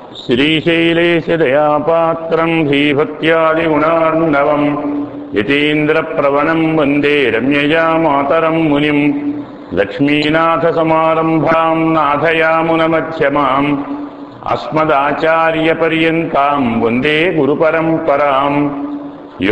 श्रीशैलेशदयापात्रम् धीभक्त्यादिगुणार्णवम् यतीन्द्रप्रवणम् वन्दे रम्यया मातरम् मुनिम् लक्ष्मीनाथसमारम्भाम् नाथयामुनमध्यमाम् अस्मदाचार्यपर्यन्ताम् वन्दे गुरुपरम्पराम् यो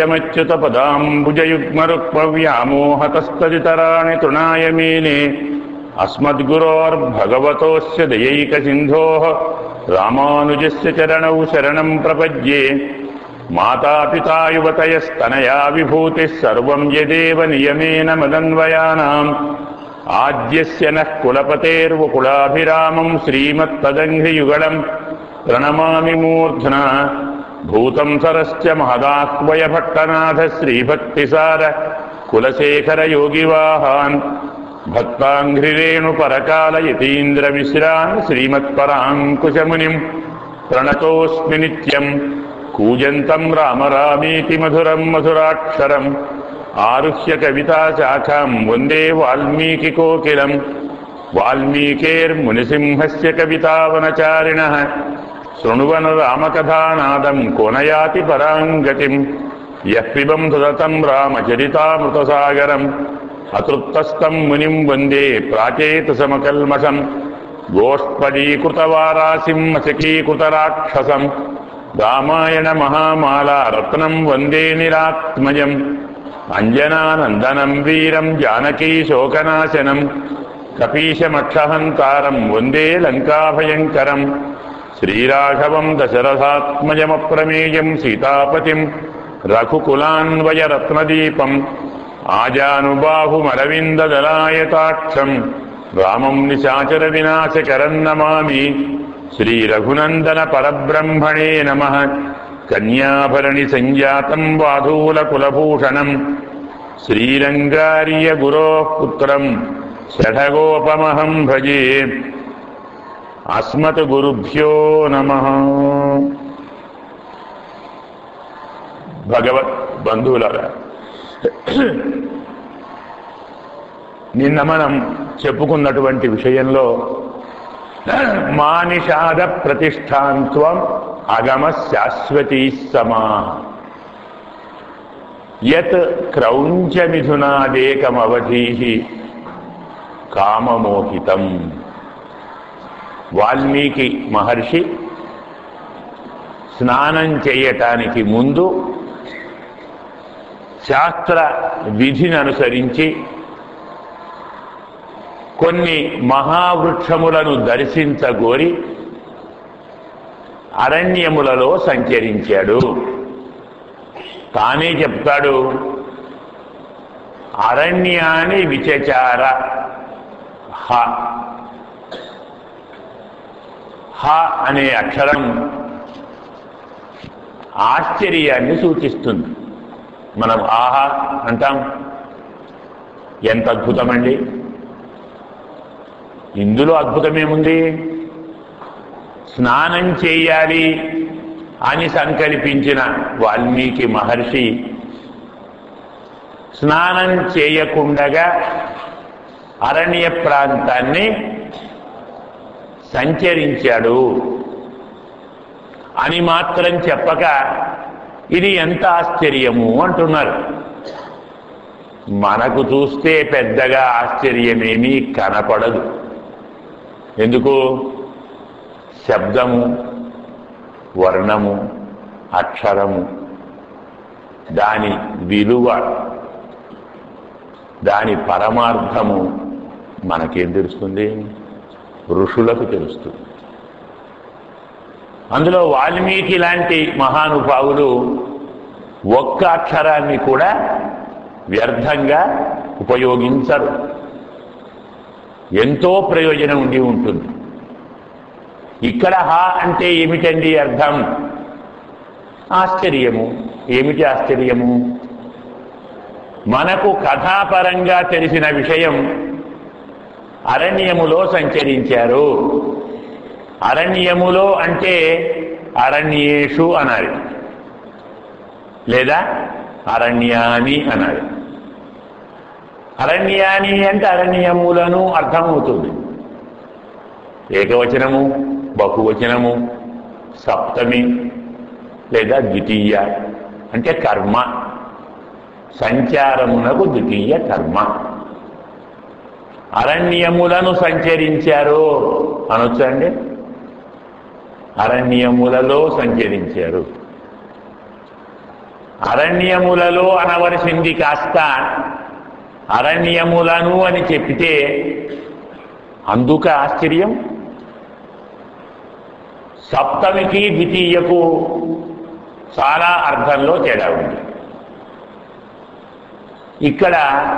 नित्यमच्युतपदाम्बुजयुग्मरुक्मव्यामोहतस्तदितराणि तृणाय मेने अस्मद्गुरोर्भगवतोऽस्य दयैकसिन्धोः रामानुजस्य चरणौ शरणम् प्रपद्ये मातापिता युवतयस्तनया विभूतिः सर्वम् यदेव नियमेन मदन्वयानाम् आद्यस्य नः कुलपतेर्वकुलाभिरामम् श्रीमत्तदङ्घ्रियुगलम् प्रणमामि मूर्ध्ना भूतम् सरश्च महदाह्वयभट्टनाथ श्रीभक्तिसार कुलशेखरयोगिवाहान् भक्ताङ्घ्रिरेणुपरकालयतीन्द्रमिश्रान् श्रीमत्पराङ्कुशमुनिम् प्रणतोऽस्मि नित्यम् कूजन्तम् राम रामेति मधुरम् मधुराक्षरम् आरुह्य कविताशाखाम् वन्दे वाल्मीकिकोकिलम् वाल्मीकेर्मुनिसिंहस्य कवितावनचारिणः शृण्वन् रामकथानादम् कोनयाति पराम् गतिम् यः पिबम् सुदतम् रामचरितामृतसागरम् अतृप्तस्तम् मुनिम् वन्दे प्राचेतसमकल्मषम् गोष्पदीकृतवारासिम् मशकीकृतराक्षसम् रामायणमहामाला रत्नम् वन्दे निरात्मजम् अञ्जनानन्दनम् वीरम् जानकीशोकनाशनम् कपीशमक्षहन्तारम् वन्दे लङ्काभयङ्करम् श्रीराघवम् दशरथात्मजमप्रमेयम् सीतापतिम् रघुकुलान्वयरत्नदीपम् आजानुबाहुमरविन्ददलायताक्षम् रामम् निशाचरविनाशकरम् नमामि श्रीरघुनन्दनपरब्रह्मणे नमः कन्याभरणिसञ्जातम् वाधूलकुलभूषणम् श्रीरङ्गार्यगुरोः पुत्रम् षठगोपमहम् भजे అస్మత్ గురుభ్యో నమ భగవత్ బంధువులారా నిన్న మనం చెప్పుకున్నటువంటి విషయంలో మానిషాద ప్రతిష్టాంత్వం అగమ శాశ్వతీ సమా యత్ క్రౌంచమిథునాదేకమవధీ కామమోహితం వాల్మీకి మహర్షి స్నానం చేయటానికి ముందు శాస్త్ర విధిని అనుసరించి కొన్ని మహావృక్షములను దర్శించగోరి అరణ్యములలో సంచరించాడు తానే చెప్తాడు అరణ్యాన్ని విచచార హ హ అనే అక్షరం ఆశ్చర్యాన్ని సూచిస్తుంది మనం ఆహా అంటాం ఎంత అద్భుతమండి ఇందులో అద్భుతమేముంది స్నానం చేయాలి అని సంకల్పించిన వాల్మీకి మహర్షి స్నానం చేయకుండగా అరణ్య ప్రాంతాన్ని సంచరించాడు అని మాత్రం చెప్పక ఇది ఎంత ఆశ్చర్యము అంటున్నారు మనకు చూస్తే పెద్దగా ఆశ్చర్యమేమీ కనపడదు ఎందుకు శబ్దము వర్ణము అక్షరము దాని విలువ దాని పరమార్థము మనకేం తెలుస్తుంది ఋషులకు తెలుస్తుంది అందులో వాల్మీకి లాంటి మహానుభావులు ఒక్క అక్షరాన్ని కూడా వ్యర్థంగా ఉపయోగించరు ఎంతో ప్రయోజనం ఉండి ఉంటుంది ఇక్కడ హా అంటే ఏమిటండి అర్థం ఆశ్చర్యము ఏమిటి ఆశ్చర్యము మనకు కథాపరంగా తెలిసిన విషయం అరణ్యములో సంచరించారు అరణ్యములో అంటే అరణ్యేషు అనాలి లేదా అరణ్యాని అనాలి అరణ్యాని అంటే అరణ్యములను అర్థమవుతుంది ఏకవచనము బహువచనము సప్తమి లేదా ద్వితీయ అంటే కర్మ సంచారమునకు ద్వితీయ కర్మ అరణ్యములను సంచరించారు అనొచ్చండి అరణ్యములలో సంచరించారు అరణ్యములలో అనవలసింది కాస్త అరణ్యములను అని చెప్పితే అందుక ఆశ్చర్యం సప్తమికి ద్వితీయకు చాలా అర్థంలో తేడా ఉంది ఇక్కడ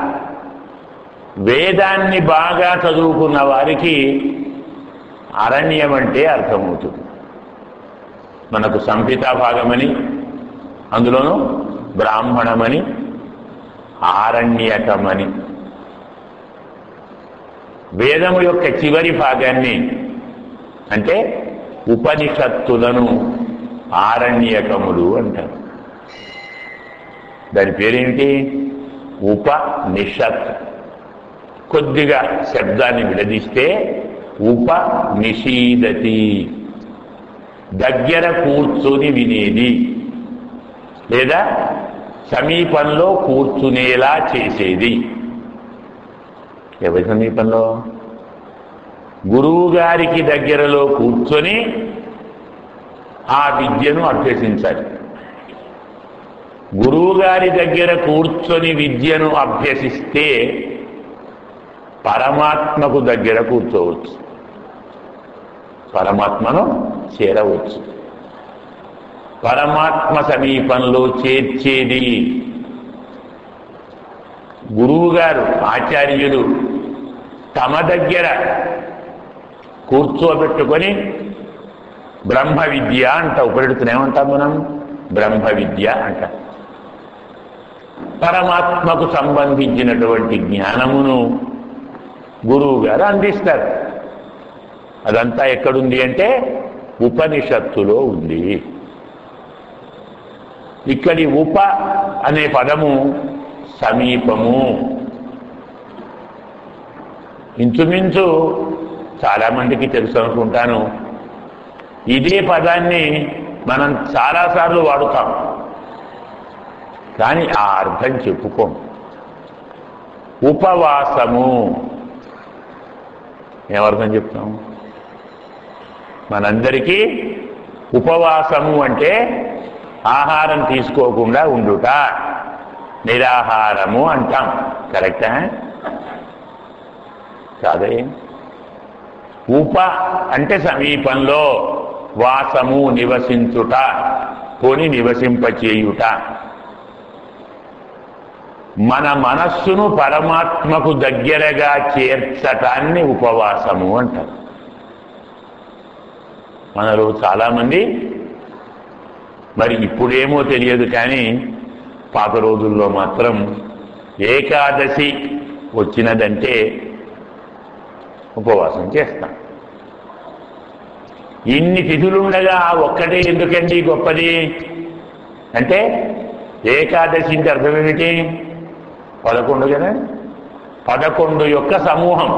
వేదాన్ని బాగా చదువుకున్న వారికి అరణ్యం అంటే అర్థమవుతుంది మనకు సంహితా భాగమని అందులోనూ బ్రాహ్మణమని ఆరణ్యకమని వేదము యొక్క చివరి భాగాన్ని అంటే ఉపనిషత్తులను ఆరణ్యకములు అంటారు దాని పేరేమిటి ఉపనిషత్ కొద్దిగా శబ్దాన్ని విడదీస్తే ఉపనిషీదతి దగ్గర కూర్చొని వినేది లేదా సమీపంలో కూర్చునేలా చేసేది ఎవరి సమీపంలో గురువు గారికి దగ్గరలో కూర్చొని ఆ విద్యను అభ్యసించాలి గురువు గారి దగ్గర కూర్చొని విద్యను అభ్యసిస్తే పరమాత్మకు దగ్గర కూర్చోవచ్చు పరమాత్మను చేరవచ్చు పరమాత్మ సమీపంలో చేర్చేది గురువుగారు ఆచార్యులు తమ దగ్గర కూర్చోబెట్టుకొని బ్రహ్మ విద్య అంట ఉపరిడుతున్న ఏమంటాం మనం బ్రహ్మ విద్య అంట పరమాత్మకు సంబంధించినటువంటి జ్ఞానమును గురువు గారు అందిస్తారు అదంతా ఎక్కడుంది అంటే ఉపనిషత్తులో ఉంది ఇక్కడి ఉప అనే పదము సమీపము ఇంచుమించు చాలామందికి తెలుసు అనుకుంటాను ఇదే పదాన్ని మనం చాలాసార్లు వాడుతాం కానీ ఆ అర్థం చెప్పుకోం ఉపవాసము ఏమర్థం చెప్తాం మనందరికీ ఉపవాసము అంటే ఆహారం తీసుకోకుండా ఉండుట నిరాహారము అంటాం కరెక్టా కాదే ఉప అంటే సమీపంలో వాసము నివసించుట కొని నివసింపచేయుట మన మనస్సును పరమాత్మకు దగ్గరగా చేర్చటాన్ని ఉపవాసము అంటారు మనలో చాలామంది మరి ఇప్పుడేమో తెలియదు కానీ పాత రోజుల్లో మాత్రం ఏకాదశి వచ్చినదంటే ఉపవాసం చేస్తాం ఇన్ని తిథులుండగా ఆ ఒక్కటే ఎందుకండి గొప్పది అంటే ఏకాదశి అంటే అర్థం ఏమిటి పదకొండు కదా పదకొండు యొక్క సమూహం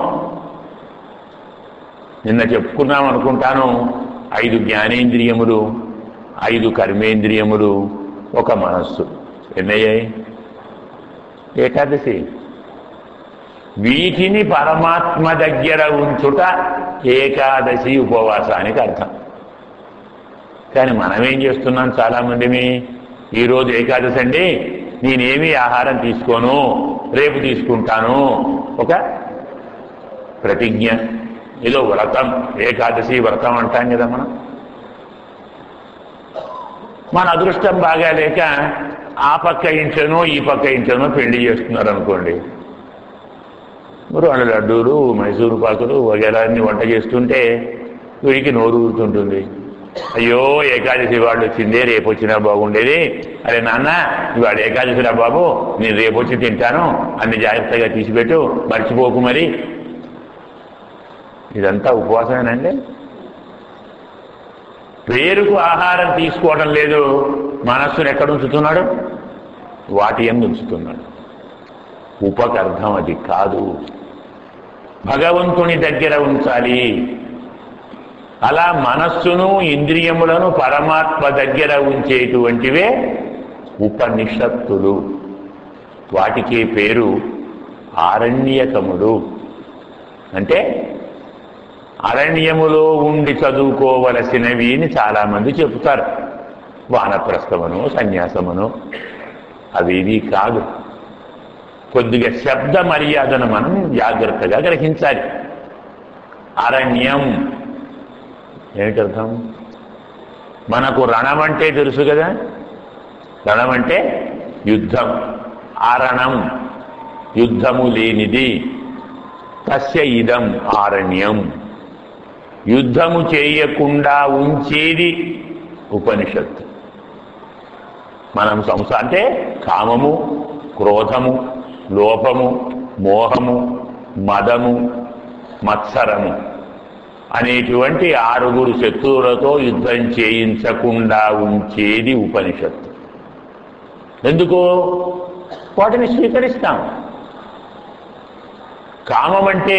నిన్న చెప్పుకున్నాం అనుకుంటాను ఐదు జ్ఞానేంద్రియములు ఐదు కర్మేంద్రియములు ఒక మనస్సు ఎన్నయ్యాయి ఏకాదశి వీటిని పరమాత్మ దగ్గర ఉంచుట ఏకాదశి ఉపవాసానికి అర్థం కానీ మనమేం చేస్తున్నాం చాలామందిమి ఈరోజు ఏకాదశి అండి నేనేమీ ఆహారం తీసుకోను రేపు తీసుకుంటాను ఒక ప్రతిజ్ఞ ఏదో వ్రతం ఏకాదశి వ్రతం అంటాం కదా మనం మన అదృష్టం బాగా లేక ఆ పక్క ఇంట్లోనో ఈ పక్క ఇంట్లోనో పెళ్లి చేస్తున్నారు అనుకోండి మరి వాళ్ళ లడ్డూలు మైసూరు పాకులు వగేరా అన్ని వంట చేస్తుంటే వీడికి నోరు ఊరుతుంటుంది అయ్యో ఏకాదశి వాళ్ళు వచ్చిందే రేపు వచ్చినా బాగుండేది అరే నాన్న ఇవాడు ఏకాదశి రా బాబు నేను రేపు వచ్చి తింటాను అన్ని జాగ్రత్తగా తీసిపెట్టు మర్చిపోకు మరి ఇదంతా ఉపవాసమేనండి పేరుకు ఆహారం తీసుకోవడం లేదు మనస్సును ఎక్కడ ఉంచుతున్నాడు వాటి ఎందు ఉంచుతున్నాడు ఉపకర్థం అది కాదు భగవంతుని దగ్గర ఉంచాలి అలా మనస్సును ఇంద్రియములను పరమాత్మ దగ్గర ఉంచేటువంటివే ఉపనిషత్తులు వాటికి పేరు ఆరణ్యకములు అంటే అరణ్యములో ఉండి చదువుకోవలసినవి అని చాలామంది చెబుతారు వానప్రస్థమను సన్యాసమును అవి ఇవి కాదు కొద్దిగా శబ్ద మర్యాదను మనం జాగ్రత్తగా గ్రహించాలి అరణ్యం ఏమిటర్థం మనకు రణం అంటే తెలుసు కదా రణం అంటే యుద్ధం ఆరణం యుద్ధము లేనిది తస్య ఇదం ఆరణ్యం యుద్ధము చేయకుండా ఉంచేది ఉపనిషత్తు మనం సంస అంటే కామము క్రోధము లోపము మోహము మదము మత్సరము అనేటువంటి ఆరుగురు శత్రువులతో యుద్ధం చేయించకుండా ఉంచేది ఉపనిషత్తు ఎందుకు వాటిని స్వీకరిస్తాం కామం అంటే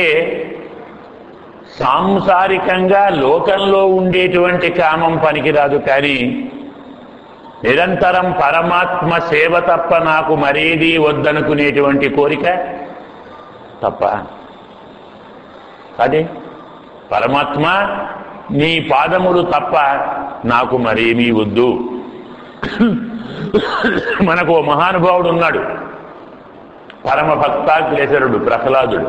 సాంసారికంగా లోకంలో ఉండేటువంటి కామం పనికిరాదు కానీ నిరంతరం పరమాత్మ సేవ తప్ప నాకు మరేది వద్దనుకునేటువంటి కోరిక తప్ప అదే పరమాత్మ నీ పాదములు తప్ప నాకు మరేమీ వద్దు మనకు ఓ మహానుభావుడు ఉన్నాడు పరమ భక్తాగ్రేసరుడు ప్రహ్లాదుడు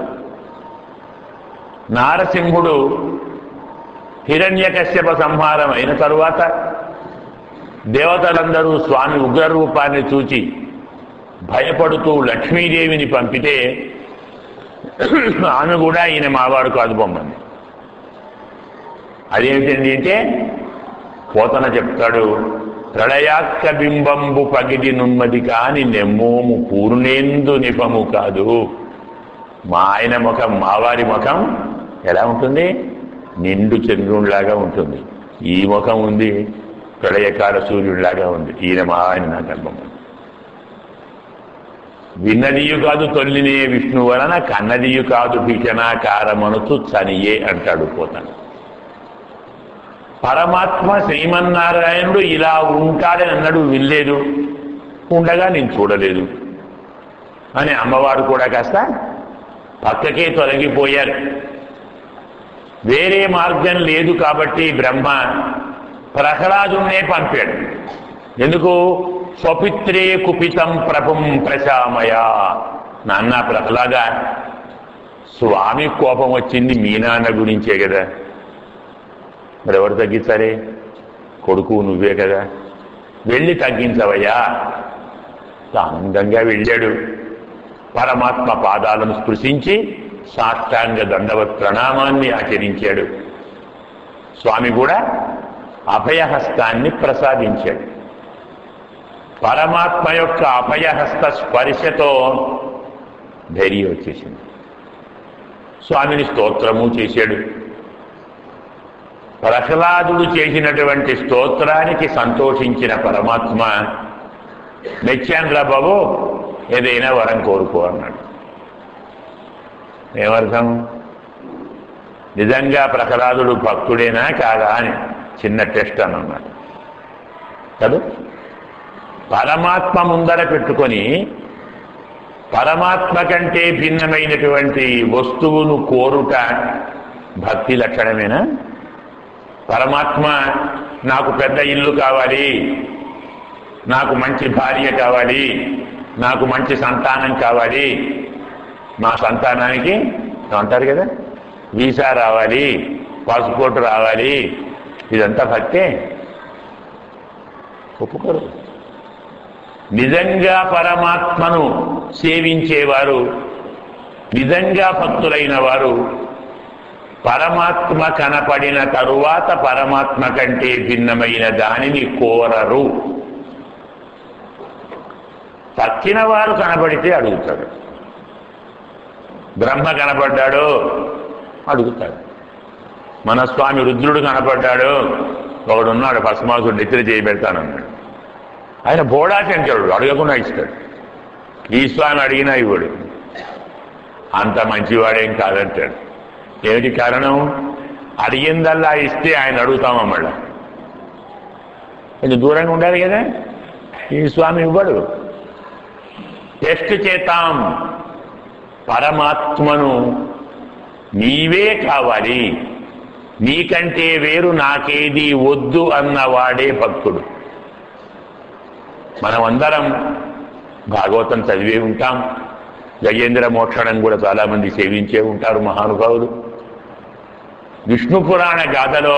నారసింహుడు హిరణ్యకశ్యప సంహారం అయిన తరువాత దేవతలందరూ స్వామి ఉగ్రరూపాన్ని చూచి భయపడుతూ లక్ష్మీదేవిని పంపితే ఆమె కూడా ఈయన మావాడు కాదు బొమ్మంది అదేమిటండి అంటే పోతన చెప్తాడు ప్రళయాక్క బింబంబు పగిడి నుమ్మది కాని నెమ్మోము పూర్ణేందు నిపము కాదు మా ఆయన ముఖం మావారి ముఖం ఎలా ఉంటుంది నిండు చంద్రుడిలాగా ఉంటుంది ఈ ముఖం ఉంది ప్రళయకాల సూర్యుడిలాగా ఉంది ఈయన మా ఆయన నాకు అర్థం విన్నదియు కాదు తొల్లినే విష్ణు వలన కన్నదియు కాదు భీషణాకారమనుతు చనియే అంటాడు పోతాను పరమాత్మ శ్రీమన్నారాయణుడు ఇలా ఉంటాడని అన్నాడు వినలేదు ఉండగా నేను చూడలేదు అని అమ్మవారు కూడా కాస్త పక్కకే తొలగిపోయారు వేరే మార్గం లేదు కాబట్టి బ్రహ్మ ప్రహ్లాదునే పంపాడు ఎందుకు స్వపిత్రే కుపితం ప్రభుం ప్రశామయ నాన్న ప్రహ్లాద స్వామి కోపం వచ్చింది మీ నాన్న గురించే కదా మరి ఎవరు తగ్గించాలి కొడుకు నువ్వే కదా వెళ్ళి తగ్గించవయ్యా ఆనందంగా వెళ్ళాడు పరమాత్మ పాదాలను స్పృశించి సాష్టాంగ దండవత్ ప్రణామాన్ని ఆచరించాడు స్వామి కూడా అభయహస్తాన్ని ప్రసాదించాడు పరమాత్మ యొక్క అభయహస్త స్పర్శతో ధైర్యం వచ్చేసింది స్వామిని స్తోత్రము చేశాడు ప్రహ్లాదుడు చేసినటువంటి స్తోత్రానికి సంతోషించిన పరమాత్మ మెచ్చానురా బాబు ఏదైనా వరం కోరుకో అన్నాడు ఏమర్థం నిజంగా ప్రహ్లాదుడు భక్తుడేనా కాదా అని చిన్న టెస్ట్ అని అన్నాడు కదా పరమాత్మ ముందర పెట్టుకొని పరమాత్మ కంటే భిన్నమైనటువంటి వస్తువును కోరుట భక్తి లక్షణమేనా పరమాత్మ నాకు పెద్ద ఇల్లు కావాలి నాకు మంచి భార్య కావాలి నాకు మంచి సంతానం కావాలి మా సంతానానికి అంటారు కదా వీసా రావాలి పాస్పోర్ట్ రావాలి ఇదంతా భక్తే ఒప్పుకోరు నిజంగా పరమాత్మను సేవించేవారు నిజంగా భక్తులైన వారు పరమాత్మ కనపడిన తరువాత పరమాత్మ కంటే భిన్నమైన దానిని కోరరు తక్కిన వారు కనబడితే అడుగుతాడు బ్రహ్మ కనపడ్డాడు అడుగుతాడు మన స్వామి రుద్రుడు కనపడ్డాడు ఒకడున్నాడు భస్మాసుడు నిద్ర చేయబెడతానన్నాడు ఆయన బోడా శంకరుడు అడగకుండా ఇస్తాడు ఈ స్వామి అడిగినా ఇవ్వడు అంత మంచివాడేం కాదంటాడు ఏమిటి కారణం అడిగిందల్లా ఇస్తే ఆయన అడుగుతామా మళ్ళా కొంచెం దూరంగా ఉండాలి కదా ఈ స్వామి ఇవ్వడు టెస్ట్ చేతాం పరమాత్మను నీవే కావాలి నీకంటే వేరు నాకేది వద్దు అన్నవాడే భక్తుడు మనమందరం భాగవతం చదివే ఉంటాం గజేంద్ర మోక్షణం కూడా చాలామంది సేవించే ఉంటారు మహానుభావులు విష్ణు పురాణ గాథలో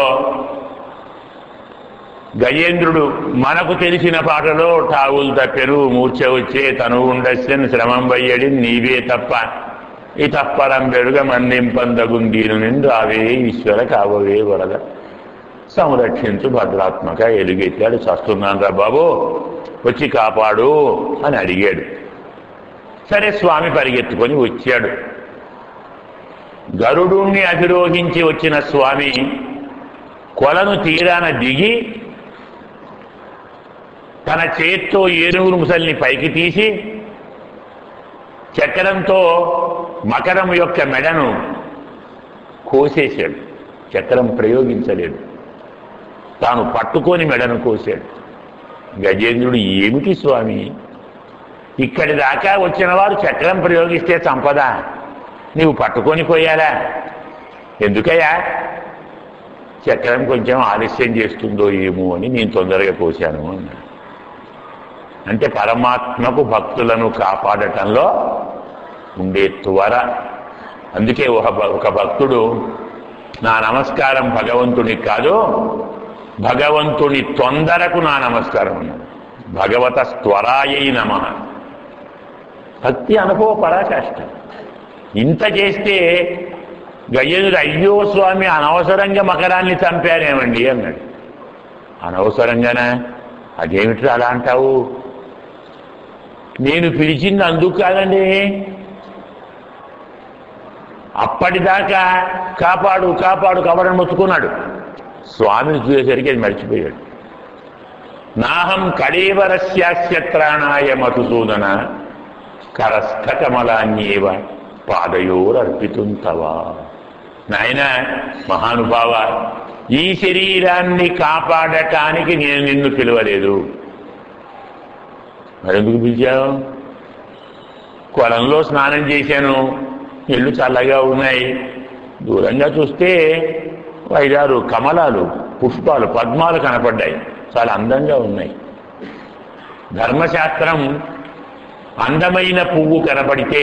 గజేంద్రుడు మనకు తెలిసిన పాటలో టావులు తప్పెను మూర్ఛ వచ్చే తను ఉండస్యన్ శ్రమం వయ్యడి నీవే తప్ప ఈ తప్పరం పెరుగ మన్నింపందగుండీను నిండు అవే ఈశ్వర కావవే వరద సంరక్షించు భద్రాత్మక ఎలుగెత్తాడు చస్తున్నాను రా బాబు వచ్చి కాపాడు అని అడిగాడు సరే స్వామి పరిగెత్తుకొని వచ్చాడు గరుడుణ్ణి అధిరోహించి వచ్చిన స్వామి కొలను తీరాన దిగి తన చేత్తో ఏనుగు ముసల్ని పైకి తీసి చక్రంతో మకరం యొక్క మెడను కోసేశాడు చక్రం ప్రయోగించలేదు తాను పట్టుకొని మెడను కోశాడు గజేంద్రుడు ఏమిటి స్వామి ఇక్కడి దాకా వచ్చిన వారు చక్రం ప్రయోగిస్తే చంపదా నీవు పట్టుకొని పోయాలా ఎందుకయ్యా చక్రం కొంచెం ఆలస్యం చేస్తుందో ఏమో అని నేను తొందరగా కోశాను అన్నాడు అంటే పరమాత్మకు భక్తులను కాపాడటంలో ఉండే త్వర అందుకే ఒక భ- ఒక భక్తుడు నా నమస్కారం భగవంతునికి కాదు భగవంతుని తొందరకు నా నమస్కారం అన్నాడు భగవత స్వరాయై నమ భక్తి అనుభవ పరాకాష్ట ఇంత చేస్తే గజేంద్రుడు అయ్యో స్వామి అనవసరంగా మకరాన్ని చంపారేమండి అన్నాడు అనవసరంగానా అదేమిటి అలా అంటావు నేను పిలిచింది అందుకు కాదండి అప్పటిదాకా కాపాడు కాపాడు కబడని మొత్తుకున్నాడు స్వామిని చూసేసరికి అది మర్చిపోయాడు నాహం కళేవరస్యాస్యత్రాణాయ మధుసూదన కరస్థ కమలాన్యేవ పాదయోరర్పితుం తవా నాయన మహానుభావ ఈ శరీరాన్ని కాపాడటానికి నేను నిన్ను పిలవలేదు మరెందుకు పిలిచావు కొలంలో స్నానం చేశాను ఇళ్ళు చల్లగా ఉన్నాయి దూరంగా చూస్తే ఐదారు కమలాలు పుష్పాలు పద్మాలు కనపడ్డాయి చాలా అందంగా ఉన్నాయి ధర్మశాస్త్రం అందమైన పువ్వు కనపడితే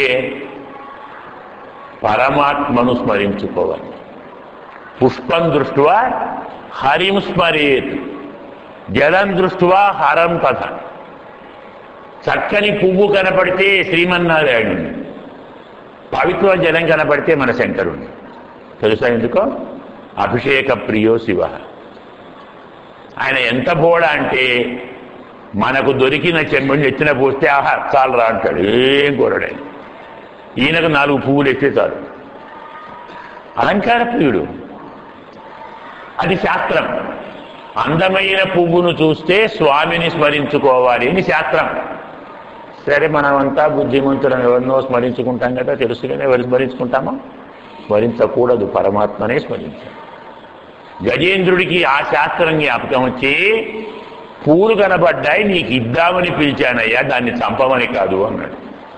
పరమాత్మను స్మరించుకోవాలి పుష్పం దృష్ట్యా హరిం స్మరేత్ జలం దృష్ట్యా హరం పథ చక్కని పువ్వు కనపడితే శ్రీమన్నారాయణుని పవిత్ర జలం కనపడితే మన శంకరుణ్ణి తెలుసా ఎందుకో అభిషేక ప్రియో శివ ఆయన ఎంత బోడ అంటే మనకు దొరికిన చెంబుని ఎత్తిన పోస్తే ఆహా చాలరా అంటాడు ఏం కోరడే ఈయనకు నాలుగు పువ్వులు ఎత్తే చాలు అలంకార ప్రియుడు అది శాస్త్రం అందమైన పువ్వును చూస్తే స్వామిని స్మరించుకోవాలి అని శాస్త్రం సరే మనమంతా బుద్ధిమంతులను ఎవరినో స్మరించుకుంటాం కదా తెలుసు కదా ఎవరు స్మరించుకుంటామో స్మరించకూడదు పరమాత్మనే స్మరించాలి గజేంద్రుడికి ఆ శాస్త్రం జ్ఞాపకం వచ్చి పూలు కనబడ్డాయి నీకు ఇద్దామని పిలిచానయ్యా దాన్ని చంపమని కాదు అన్నాడు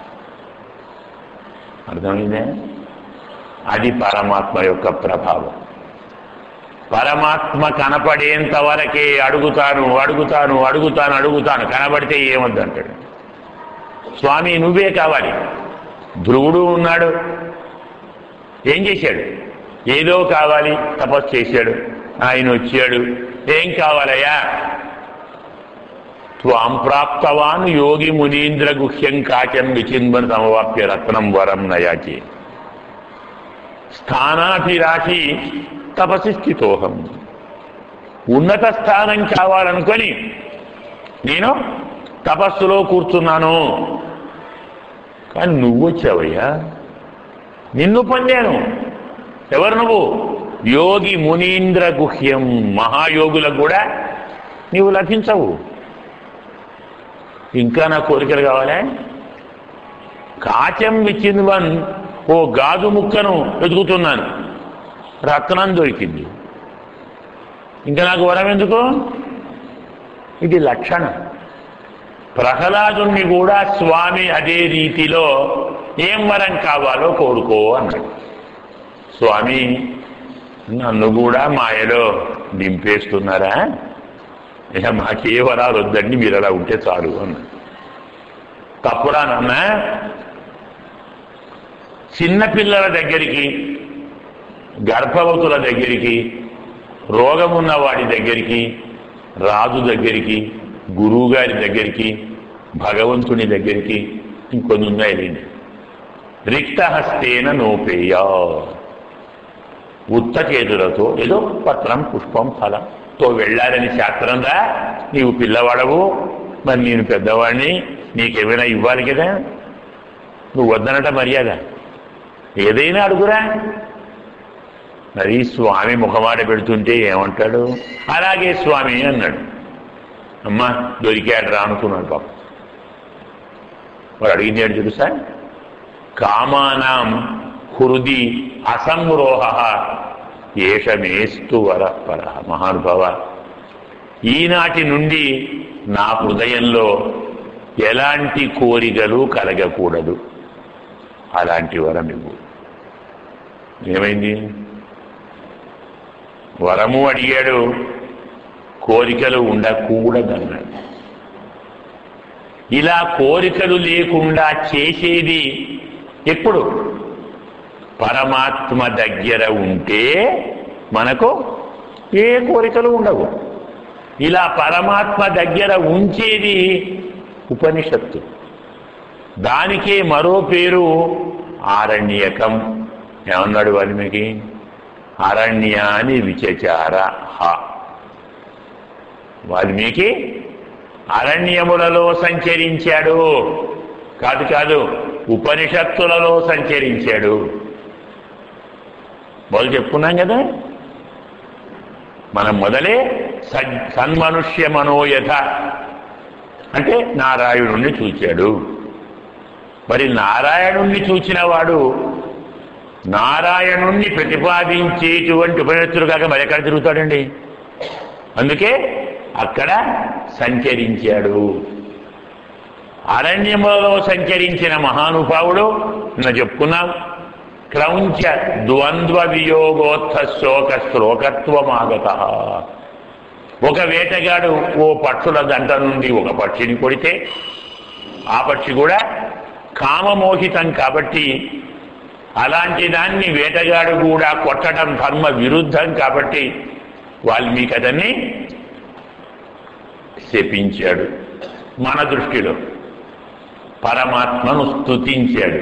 అర్థమైందే అది పరమాత్మ యొక్క ప్రభావం పరమాత్మ కనపడేంత వరకే అడుగుతాను అడుగుతాను అడుగుతాను అడుగుతాను కనబడితే ఏమొద్దంటాడు స్వామి నువ్వే కావాలి ధ్రువుడు ఉన్నాడు ఏం చేశాడు ఏదో కావాలి తపస్సు చేశాడు ఆయన వచ్చాడు ఏం కావాలయ్యా త్వాం ప్రాప్తవాన్ యోగి మునీంద్ర గుహ్యం కాచం విచింబన్ సమవాప్య రత్నం వరం నయాచి స్థానాభిరాశి తపసి స్థితోహం ఉన్నత స్థానం కావాలనుకొని నేను తపస్సులో కూర్చున్నాను కానీ నువ్వు వచ్చావయ్యా నిన్ను పొందాను ఎవరు నువ్వు యోగి మునీంద్ర గుహ్యం మహాయోగులకు కూడా నీవు లభించవు ఇంకా నా కోరికలు కావాలా కాచం విచ్చింది వన్ ఓ గాజు ముక్కను వెతుకుతున్నాను రత్నం దొరికింది ఇంకా నాకు వరం ఎందుకు ఇది లక్షణం ప్రహ్లాదుణ్ణి కూడా స్వామి అదే రీతిలో ఏం వరం కావాలో కోరుకో అన్నాడు స్వామి నన్ను కూడా మాయలో దింపేస్తున్నారా ఇక మాకే వరాలు వద్దండి మీరు అలా ఉంటే చాలు అన్నాడు తప్పుడా నాన్న చిన్నపిల్లల దగ్గరికి గర్భవతుల దగ్గరికి రోగమున్న వాడి దగ్గరికి రాజు దగ్గరికి గురువు గారి దగ్గరికి భగవంతుని దగ్గరికి ఇంకొన్ని ఉన్నాయి లేండి రిక్తహస్తేన నోపేయ ఉత్త చేతులతో ఏదో పత్రం పుష్పం ఫలంతో వెళ్ళాలని శాస్త్రంరా నీవు పిల్లవాడవు మరి నేను పెద్దవాడిని నీకేమైనా ఇవ్వాలి కదా నువ్వు వద్దనట మర్యాద ఏదైనా అడుగురా మరి స్వామి ముఖమాట పెడుతుంటే ఏమంటాడు అలాగే స్వామి అన్నాడు అమ్మా దొరికాడు రా అనుకున్నాడు పాపం వాడు అడిగింది ఏంటి తెలుసా కామానాం హృది అసంరోహ ఏషమేస్తు వరపర మహానుభావ ఈనాటి నుండి నా హృదయంలో ఎలాంటి కోరికలు కలగకూడదు అలాంటి వరం ఇవ్వు ఏమైంది వరము అడిగాడు కోరికలు ఉండకూడదన్నాడు ఇలా కోరికలు లేకుండా చేసేది ఎప్పుడు పరమాత్మ దగ్గర ఉంటే మనకు ఏ కోరికలు ఉండవు ఇలా పరమాత్మ దగ్గర ఉంచేది ఉపనిషత్తు దానికే మరో పేరు ఆరణ్యకం ఏమన్నాడు వాల్మీకి అరణ్యాని విచచార హ వాల్మీకి అరణ్యములలో సంచరించాడు కాదు కాదు ఉపనిషత్తులలో సంచరించాడు మొదలు చెప్పుకున్నాం కదా మనం మొదలే సన్ సన్మనుష్య మనోయథ అంటే నారాయణుణ్ణి చూచాడు మరి నారాయణుణ్ణి చూచిన వాడు నారాయణుణ్ణి ప్రతిపాదించేటువంటి ఉపనిషత్తులు కాక మరి ఎక్కడ తిరుగుతాడండి అందుకే అక్కడ సంచరించాడు అరణ్యములలో సంచరించిన మహానుభావుడు నిన్న చెప్పుకున్నాం క్రౌంచ ద్వంద్వ వియోగోత్థ శోక శ్లోకత్వమాగత ఒక వేటగాడు ఓ పక్షుల దంట నుండి ఒక పక్షిని కొడితే ఆ పక్షి కూడా కామమోహితం కాబట్టి అలాంటి దాన్ని వేటగాడు కూడా కొట్టడం ధర్మ విరుద్ధం కాబట్టి వాల్మీకి అతన్ని శపించాడు మన దృష్టిలో పరమాత్మను స్తుతించాడు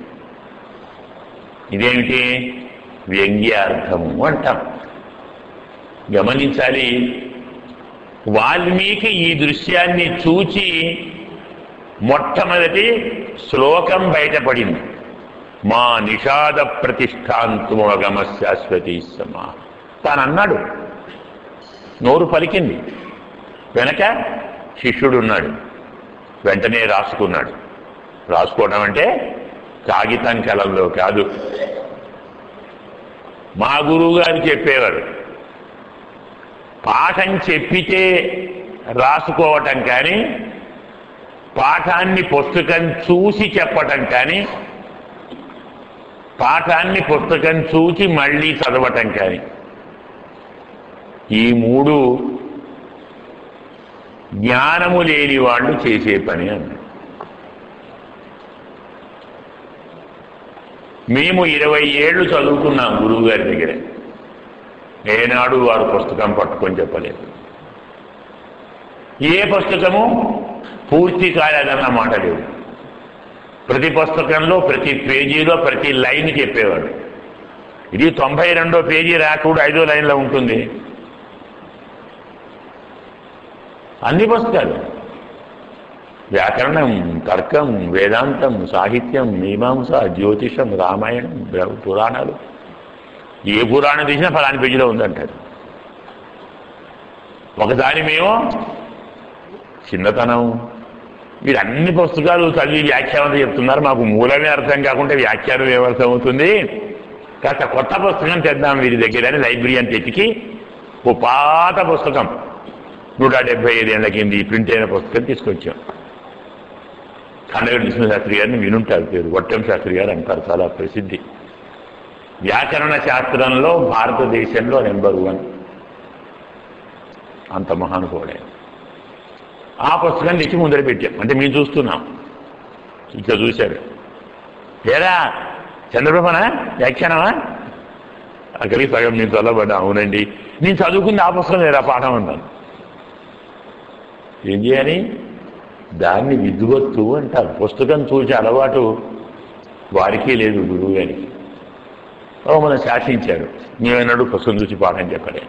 ఇదేమిటి వ్యంగ్యార్థము అంటాం గమనించాలి వాల్మీకి ఈ దృశ్యాన్ని చూచి మొట్టమొదటి శ్లోకం బయటపడింది మా నిషాద ప్రతిష్టాంతమోగమ శాశ్వతీ సమా తానన్నాడు నోరు పలికింది వెనక శిష్యుడున్నాడు వెంటనే రాసుకున్నాడు రాసుకోవడం అంటే కాగితం కలంలో కాదు మా గురువు గారు చెప్పేవారు పాఠం చెప్పితే రాసుకోవటం కానీ పాఠాన్ని పుస్తకం చూసి చెప్పటం కానీ పాఠాన్ని పుస్తకం చూసి మళ్ళీ చదవటం కానీ ఈ మూడు జ్ఞానము లేని వాళ్ళు చేసే పని అన్నాడు మేము ఇరవై ఏళ్ళు చదువుకున్నాం గురువు గారి దగ్గర ఏనాడు వారు పుస్తకం పట్టుకొని చెప్పలేదు ఏ పుస్తకము పూర్తి కాలేదన్న మాట లేదు ప్రతి పుస్తకంలో ప్రతి పేజీలో ప్రతి లైన్ చెప్పేవాడు ఇది తొంభై రెండో పేజీ రాకుండా ఐదో లైన్లో ఉంటుంది అన్ని పుస్తకాలు వ్యాకరణం తర్కం వేదాంతం సాహిత్యం మీమాంస జ్యోతిషం రామాయణం బ్ర- పురాణాలు ఏ పురాణం తీసినా ఫలాని పేజీలో ఉందంటారు ఒకసారి మేము చిన్నతనం మీరు అన్ని పుస్తకాలు చదివి వ్యాఖ్యానం చెప్తున్నారు మాకు మూలమే అర్థం కాకుండా వ్యాఖ్యానం ఏమర్థం అవుతుంది కాస్త కొత్త పుస్తకం తెద్దాం వీరి దగ్గర అని లైబ్రరీ అని తెచ్చికి ఓ పాత పుస్తకం నూట డెబ్బై ఐదేళ్ల కింద ఈ ప్రింట్ అయిన పుస్తకం తీసుకొచ్చాం ఖండగడి విష్ణు శాస్త్రి గారిని వినుంటారు పేరు వట్టం శాస్త్రి గారు అంటారు చాలా ప్రసిద్ధి వ్యాకరణ శాస్త్రంలో భారతదేశంలో నెంబర్ వన్ అంత మహానుభావుడే ఆ పుస్తకం తెచ్చి ముందర పెట్టాం అంటే మేము చూస్తున్నాం ఇక చూశారు ఏరా చంద్రబాబునా వ్యాఖ్యానమా అక్కడికి సగం నేను చదవబడ్డా అవునండి నేను చదువుకుంది ఆ పుస్తకం లేదా పాఠం అన్నాను ఏం చేయాలి దాన్ని విద్వత్తు అంటారు పుస్తకం చూసే అలవాటు వారికి లేదు గురువు గారికి ఓ మనం శాసించాడు మేమన్నాడు పుస్తకం చూసి పాఠం చెప్పలే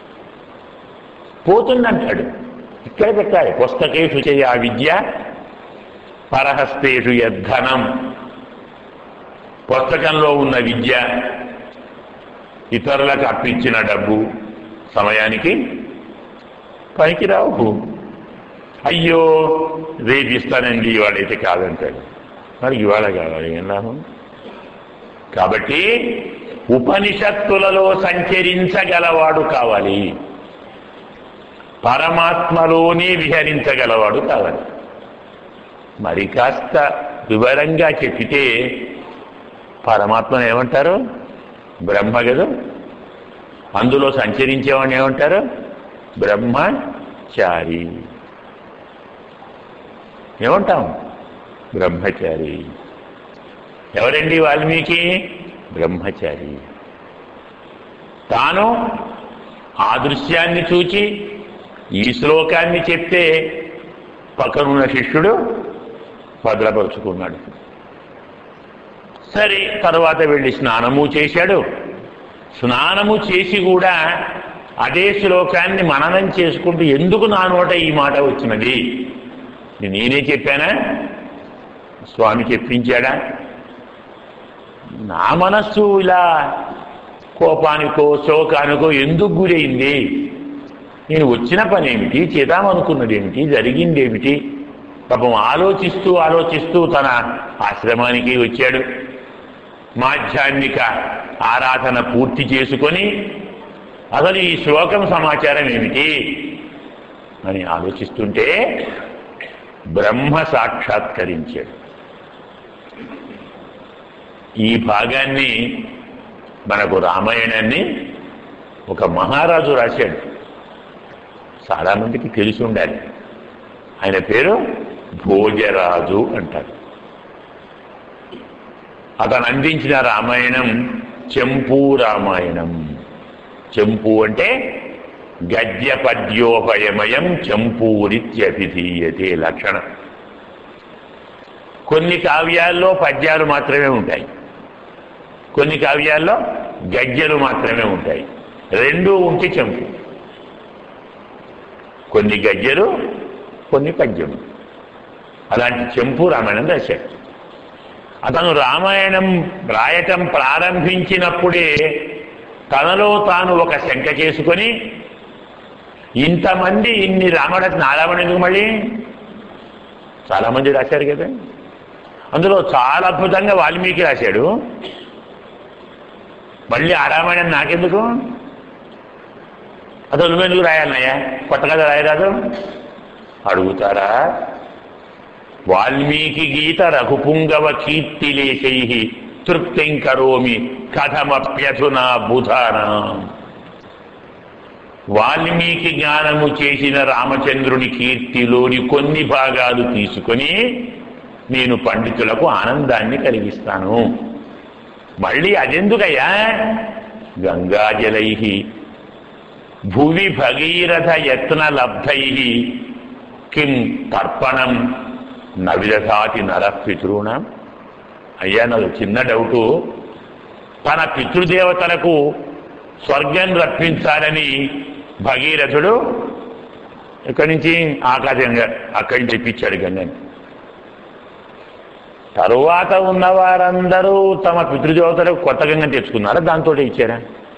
పోతుందంటాడు ఇక్కడ పెట్టాలి పుస్తకేషు చేయ విద్య పరహస్తేషు యద్ధనం పుస్తకంలో ఉన్న విద్య ఇతరులకు అప్పించిన డబ్బు సమయానికి పనికిరావు అయ్యో రేపు ఇస్తానండి ఇవాళైతే కాదంటాడు మరి ఇవాళ కావాలి ఏం లాభం కాబట్టి ఉపనిషత్తులలో సంచరించగలవాడు కావాలి పరమాత్మలోనే విహరించగలవాడు కావాలి మరి కాస్త వివరంగా చెప్పితే పరమాత్మను ఏమంటారు బ్రహ్మ కదా అందులో సంచరించేవాడిని ఏమంటారు బ్రహ్మచారి ఏమంటాం బ్రహ్మచారి ఎవరండి వాల్మీకి బ్రహ్మచారి తాను ఆ దృశ్యాన్ని చూచి ఈ శ్లోకాన్ని చెప్తే పక్కనున్న శిష్యుడు భద్రపరుచుకున్నాడు సరే తర్వాత వెళ్ళి స్నానము చేశాడు స్నానము చేసి కూడా అదే శ్లోకాన్ని మననం చేసుకుంటూ ఎందుకు నా నోట ఈ మాట వచ్చినది ఇది నేనే చెప్పానా స్వామి చెప్పించాడా నా మనస్సు ఇలా కోపానికో శోకానికో ఎందుకు గురైంది నేను వచ్చిన పని ఏమిటి చేద్దామనుకున్నది ఏమిటి జరిగిందేమిటి పాపం ఆలోచిస్తూ ఆలోచిస్తూ తన ఆశ్రమానికి వచ్చాడు మాధ్యాన్నిక ఆరాధన పూర్తి చేసుకొని అసలు ఈ శ్లోకం సమాచారం ఏమిటి అని ఆలోచిస్తుంటే బ్రహ్మ సాక్షాత్కరించాడు ఈ భాగాన్ని మనకు రామాయణాన్ని ఒక మహారాజు రాశాడు చాలా మందికి తెలిసి ఉండాలి ఆయన పేరు భోజరాజు అంటారు అతను అందించిన రామాయణం చెంపు రామాయణం చెంపు అంటే గద్య పద్యోభయమయం చెంపూరిత్యభిధీయతే లక్షణం కొన్ని కావ్యాల్లో పద్యాలు మాత్రమే ఉంటాయి కొన్ని కావ్యాల్లో గద్యలు మాత్రమే ఉంటాయి రెండూ ఉంటే చెంపు కొన్ని గద్యలు కొన్ని పద్యము అలాంటి చెంపు రామాయణం రాశాడు అతను రామాయణం రాయటం ప్రారంభించినప్పుడే తనలో తాను ఒక శంక చేసుకొని ఇంతమంది ఇన్ని రామాయణ నారాయణ ఎందుకు మళ్ళీ చాలా మంది రాశారు కదా అందులో చాలా అద్భుతంగా వాల్మీకి రాశాడు మళ్ళీ ఆ రామాయణం నాకెందుకు అసలు నువ్వెందుకు రాయాలన్నయ్యా కొత్త కథ రాయరాదు అడుగుతారా వాల్మీకి గీత రఘుపుంగవ కీర్తిలేశై తృప్తిం కరోమి కథమప్యథునా బుధానా వాల్మీకి జ్ఞానము చేసిన రామచంద్రుని కీర్తిలోని కొన్ని భాగాలు తీసుకొని నేను పండితులకు ఆనందాన్ని కలిగిస్తాను మళ్ళీ అదెందుకయ్యా గంగాజలై భువి భగీరథ యత్న లబ్ధై కిం తర్పణం నవిదధాతి నర పితృణం అయ్యా నాకు చిన్న డౌటు తన పితృదేవతలకు స్వర్గం రప్పించాలని భగీరథుడు ఇక్కడి నుంచి ఆకాశంగా అక్కడి నుంచి తెప్పించాడు గంగని తరువాత ఉన్న వారందరూ తమ పితృదేవతలకు కొత్త గంగని తెచ్చుకున్నారా దాంతో ఇచ్చారా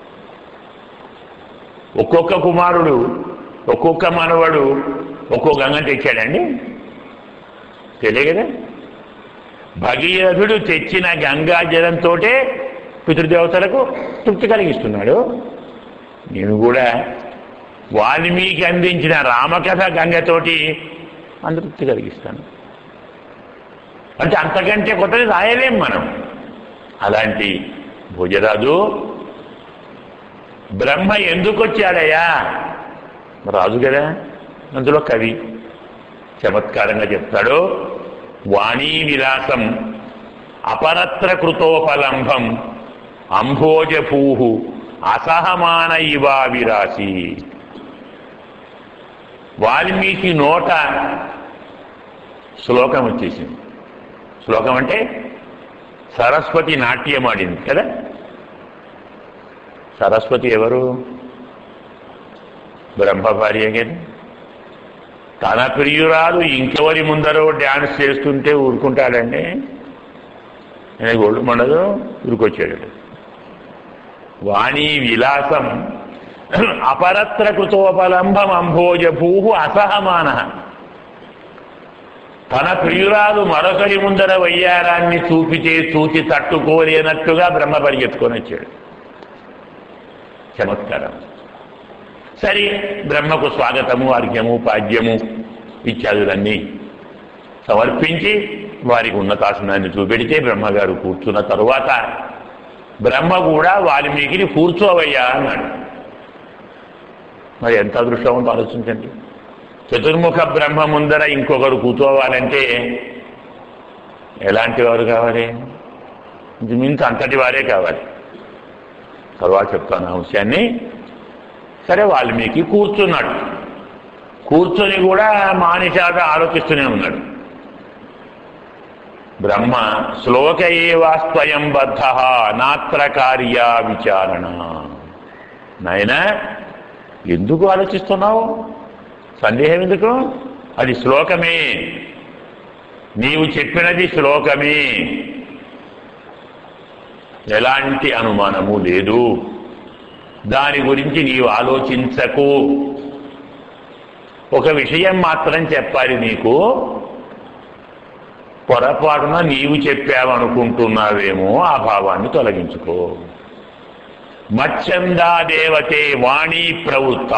ఒక్కొక్క కుమారుడు ఒక్కొక్క మనవడు ఒక్కో గంగని తెచ్చాడండి తెలియ కదా భగీరథుడు తెచ్చిన గంగా జలంతో పితృదేవతలకు తృప్తి కలిగిస్తున్నాడు నేను కూడా వాల్మీకి అందించిన రామకథ గంగతోటి అంతృప్తి కలిగిస్తాను అంటే అంతకంటే కొత్తది రాయలేం మనం అలాంటి భుజరాజు బ్రహ్మ ఎందుకు వచ్చాడయ్యా రాజు కదా అందులో కవి చమత్కారంగా చెప్తాడు వాణీ విలాసం అపరత్ర కృతోపలంభం అంభోజపూహు అసహమాన ఇవా విరాసి వాల్మీకి నోట శ్లోకం వచ్చేసింది శ్లోకం అంటే సరస్వతి నాట్యం ఆడింది కదా సరస్వతి ఎవరు బ్రహ్మ భార్య కదా తన ప్రియురాలు ఇంకెవరి ముందరో డ్యాన్స్ చేస్తుంటే ఊరుకుంటాడండి నేను ఒళ్ళు మండదు ఊరుకొచ్చాడు వాణి విలాసం అపరత్ర కృతోపలంబం అంభోజభూ అసహమాన తన ప్రియురాలు మరొకరి ముందర వయ్యారాన్ని చూపితే చూచి తట్టుకోలేనట్టుగా బ్రహ్మ పరిగెత్తుకొని వచ్చాడు చమత్కారం సరే బ్రహ్మకు స్వాగతము అర్ఘ్యము పాద్యము ఇత్యాదులన్నీ సమర్పించి వారికి ఉన్నతాసనాన్ని చూపెడితే బ్రహ్మగారు కూర్చున్న తరువాత బ్రహ్మ కూడా వాల్మీకిని కూర్చోవయ్యా అన్నాడు మరి ఎంత అదృష్టం ఉందో ఆలోచించండి చతుర్ముఖ బ్రహ్మ ముందర ఇంకొకరు కూర్చోవాలంటే ఎలాంటి వారు కావాలి ఇంత అంతటి వారే కావాలి తర్వాత చెప్తాను ఆ విషయాన్ని సరే వాల్మీకి కూర్చున్నాడు కూర్చొని కూడా మానిషాగా ఆలోచిస్తూనే ఉన్నాడు బ్రహ్మ శ్లోక ఏవాస్వయం బద్ధ నాత్ర కార్య విచారణ నాయన ఎందుకు ఆలోచిస్తున్నావు సందేహం ఎందుకు అది శ్లోకమే నీవు చెప్పినది శ్లోకమే ఎలాంటి అనుమానము లేదు దాని గురించి నీవు ఆలోచించకు ఒక విషయం మాత్రం చెప్పాలి నీకు పొరపాటున నీవు చెప్పావనుకుంటున్నావేమో ఆ భావాన్ని తొలగించుకో మచ్చందా దేవతే వాణి ప్రవృత్త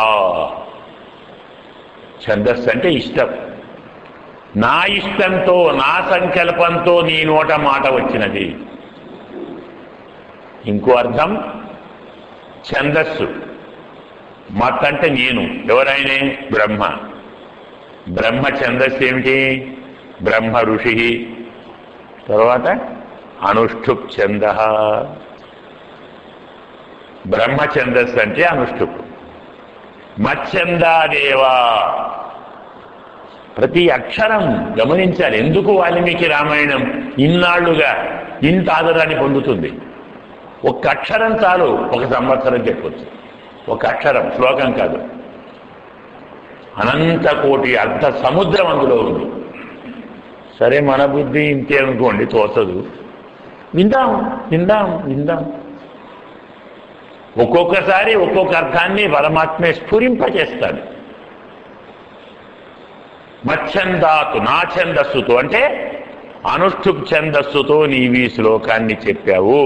ఛందస్సు అంటే ఇష్టం నా ఇష్టంతో నా సంకల్పంతో నీ నోట మాట వచ్చినది ఇంకో అర్థం ఛందస్సు మత్ అంటే నేను ఎవరైనా బ్రహ్మ బ్రహ్మ ఛందస్సు ఏమిటి బ్రహ్మ ఋషి తర్వాత అనుష్ఠుప్ ఛంద బ్రహ్మ ఛందస్సు అంటే అనుష్ఠుప్ మచ్చందాదేవా ప్రతి అక్షరం గమనించాలి ఎందుకు వాల్మీకి రామాయణం ఇన్నాళ్లుగా ఇంత ఆదరాన్ని పొందుతుంది ఒక్క అక్షరం చాలు ఒక సంవత్సరం చెప్పొచ్చు ఒక అక్షరం శ్లోకం కాదు అనంత కోటి అర్థ సముద్రం అందులో ఉంది సరే మన బుద్ధి ఇంతే అనుకోండి తోచదు విందాం విందాం విందాం ఒక్కొక్కసారి ఒక్కొక్క అర్థాన్ని పరమాత్మే స్ఫురింపచేస్తాడు మచ్చందాతు నా ఛందస్సుతో అంటే అనుష్ఠుప్ ఛందస్సుతో నీవి శ్లోకాన్ని చెప్పావు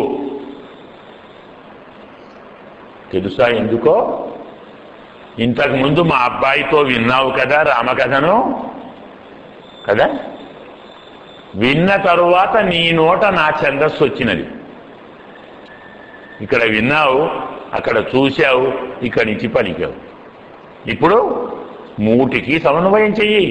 తెలుసా ఎందుకో ఇంతకు ముందు మా అబ్బాయితో విన్నావు కదా రామకథను కదా విన్న తరువాత నీ నోట నా ఛందస్సు వచ్చినది ఇక్కడ విన్నావు అక్కడ చూశావు ఇక్కడి నుంచి పలికావు ఇప్పుడు మూటికి సమన్వయం చెయ్యి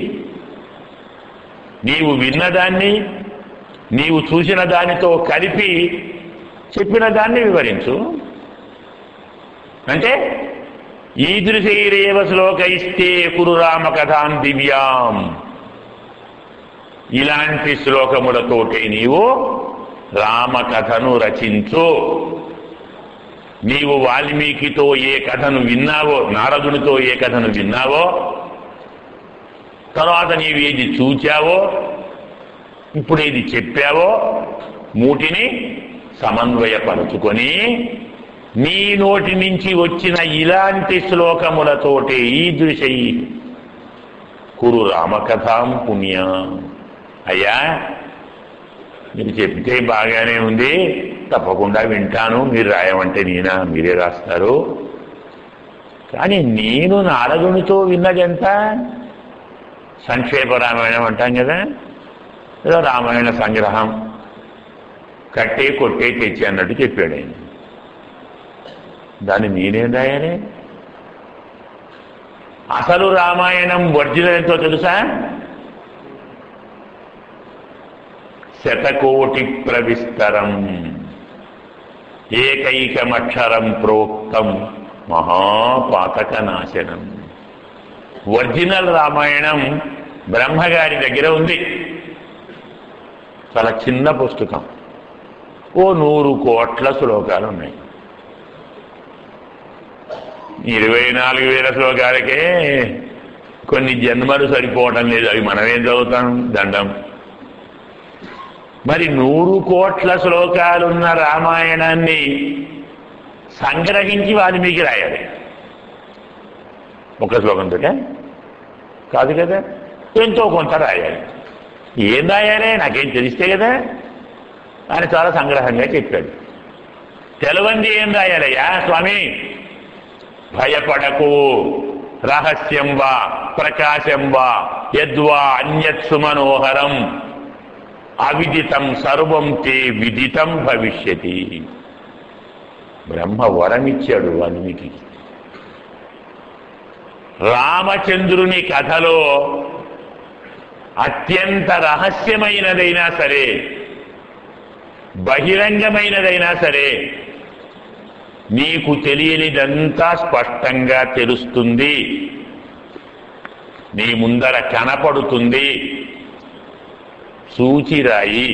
నీవు విన్నదాన్ని నీవు చూసిన దానితో కలిపి చెప్పిన దాన్ని వివరించు అంటే ఈదృశైరేవ శ్లోకైస్తే కురు రామ కథాం దివ్యాం ఇలాంటి శ్లోకములతోటి నీవు రామకథను రచించు నీవు వాల్మీకితో ఏ కథను విన్నావో నారదునితో ఏ కథను విన్నావో తర్వాత నీవు ఏది చూచావో ఇప్పుడు ఏది చెప్పావో మూటిని సమన్వయపరుచుకొని నీ నోటి నుంచి వచ్చిన ఇలాంటి శ్లోకములతోటి ఈ దృశై కురు రామకథాం పుణ్య అయ్యా మీరు చెప్తే బాగానే ఉంది తప్పకుండా వింటాను మీరు రాయమంటే నేనా మీరే రాస్తారు కానీ నేను నారదునితో విన్నదెంత సంక్షేప రామాయణం అంటాం కదా ఏదో రామాయణ సంగ్రహం కట్టే కొట్టే తెచ్చి అన్నట్టు చెప్పాడు ఆయన దాన్ని నేనేం రాయాలి అసలు రామాయణం ఒరిజినల్ ఎంతో తెలుసా శతకోటి ప్రవిస్తరం ఏకైకమక్షరం ప్రోక్తం మహాపాతక నాశనం ఒరిజినల్ రామాయణం బ్రహ్మగారి దగ్గర ఉంది చాలా చిన్న పుస్తకం ఓ నూరు కోట్ల శ్లోకాలు ఉన్నాయి ఇరవై నాలుగు వేల శ్లోకాలకే కొన్ని జన్మలు సరిపోవటం లేదు అవి మనమేం చదువుతాం దండం మరి నూరు కోట్ల శ్లోకాలున్న రామాయణాన్ని సంగ్రహించి వాల్మీకి రాయాలి ఒక శ్లోకంతో కాదు కదా ఎంతో కొంత రాయాలి ఏం రాయాలి నాకేం తెలిస్తే కదా అని చాలా సంగ్రహంగా చెప్పాడు తెలవంది ఏం రాయాలయ్యా స్వామి భయపడకు రహస్యం వా ప్రకాశం వా యద్వా అన్యత్ సుమనోహరం అవిదితం సర్వం తే విదితం భవిష్యతి బ్రహ్మ వరమిచ్చాడు వాల్మీకి రామచంద్రుని కథలో అత్యంత రహస్యమైనదైనా సరే బహిరంగమైనదైనా సరే నీకు తెలియనిదంతా స్పష్టంగా తెలుస్తుంది నీ ముందర కనపడుతుంది సూచిరాయి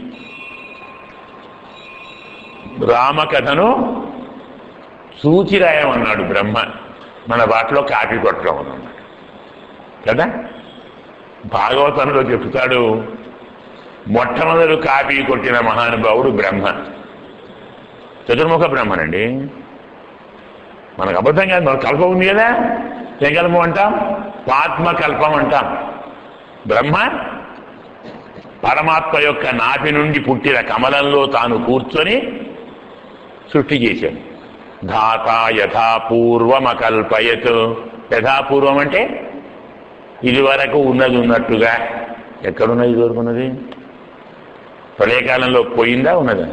రామకథను సూచిరాయమన్నాడు బ్రహ్మ మన వాటిలో కాపీ కొట్టడం అన్నమాట కదా భాగవతంలో చెప్తాడు మొట్టమొదటి కాపీ కొట్టిన మహానుభావుడు బ్రహ్మ చతుర్ముఖ బ్రహ్మనండి మనకు అబద్ధం కాదు మనకు కల్పం ఉంది కదా ఏం కల్పం అంటాం ఆత్మకల్పం అంటాం బ్రహ్మ పరమాత్మ యొక్క నాభి నుండి పుట్టిన కమలంలో తాను కూర్చొని సృష్టి చేశాడు ధాత యథాపూర్వమకల్పయత్ యథాపూర్వం అంటే ఇది వరకు ఉన్నది ఉన్నట్టుగా ఎక్కడున్నది ఇది వరకు ఉన్నది ప్రళయకాలంలో పోయిందా ఉన్నదా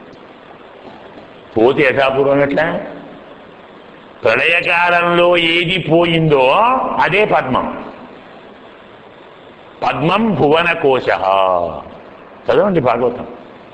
పోతే యథాపూర్వం ఎట్లా ప్రళయకాలంలో ఏది పోయిందో అదే పద్మం పద్మం భువన కోశ చదవండి భాగవతం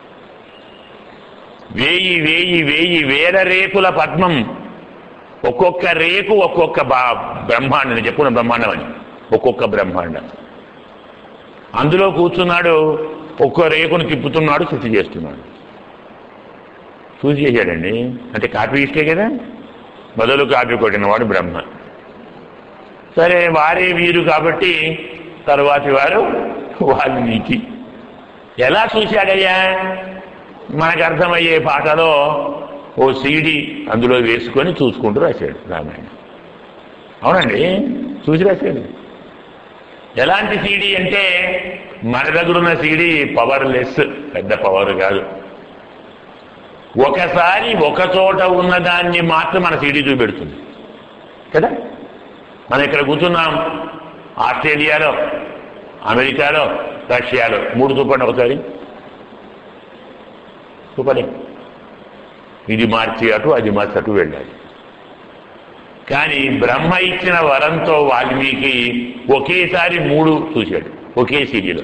వేయి వేయి వేయి వేల రేకుల పద్మం ఒక్కొక్క రేకు ఒక్కొక్క బా బ్రహ్మాండం నేను చెప్పుకున్న బ్రహ్మాండం అని ఒక్కొక్క బ్రహ్మాండం అందులో కూర్చున్నాడు ఒక్కో రేకును తిప్పుతున్నాడు శుద్ధి చేస్తున్నాడు చూసి చేశాడండి అంటే కాపీ ఇష్టే కదా మొదలు కాపీ కొట్టినవాడు బ్రహ్మ సరే వారే వీరు కాబట్టి తరువాతి వారు వాల్మీకి ఎలా చూశాడయ్యా మనకు అర్థమయ్యే పాటలో ఓ సీడీ అందులో వేసుకొని చూసుకుంటూ రాశాడు రామాయణం అవునండి చూసి రాశాడు ఎలాంటి సీడీ అంటే మన దగ్గర ఉన్న సీడీ పవర్లెస్ పెద్ద పవర్ కాదు ఒకసారి ఒక చోట ఉన్నదాన్ని మాత్రం మన సీడీ చూపెడుతుంది కదా మనం ఇక్కడ కూర్చున్నాం ఆస్ట్రేలియాలో అమెరికాలో రష్యాలో మూడు చూపండి ఒకసారి చూపలేం ఇది మార్చి అటు అది మార్చి అటు వెళ్ళాలి కానీ బ్రహ్మ ఇచ్చిన వరంతో వాల్మీకి ఒకేసారి మూడు చూశాడు ఒకే సీడీలో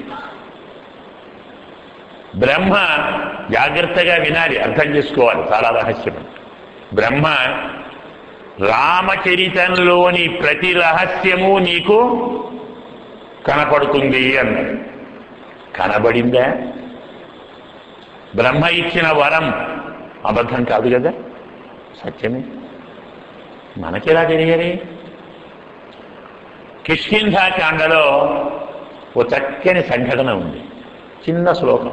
బ్రహ్మ జాగ్రత్తగా వినాలి అర్థం చేసుకోవాలి చాలా రహస్యం బ్రహ్మ రామచరితంలోని ప్రతి రహస్యము నీకు కనపడుతుంది అన్నాడు కనబడిందా బ్రహ్మ ఇచ్చిన వరం అబద్ధం కాదు కదా సత్యమే మనకెలా తెలియాలి కిష్కింధాకాండలో ఓ చక్కని సంఘటన ఉంది చిన్న శ్లోకం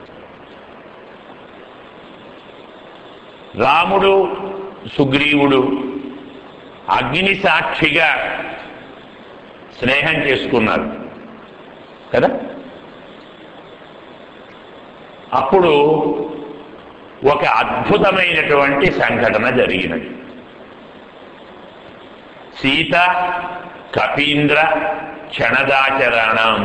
రాముడు సుగ్రీవుడు అగ్ని సాక్షిగా స్నేహం చేసుకున్నారు కదా అప్పుడు ఒక అద్భుతమైనటువంటి సంఘటన జరిగినది సీత కపీంద్ర క్షణదాచరణం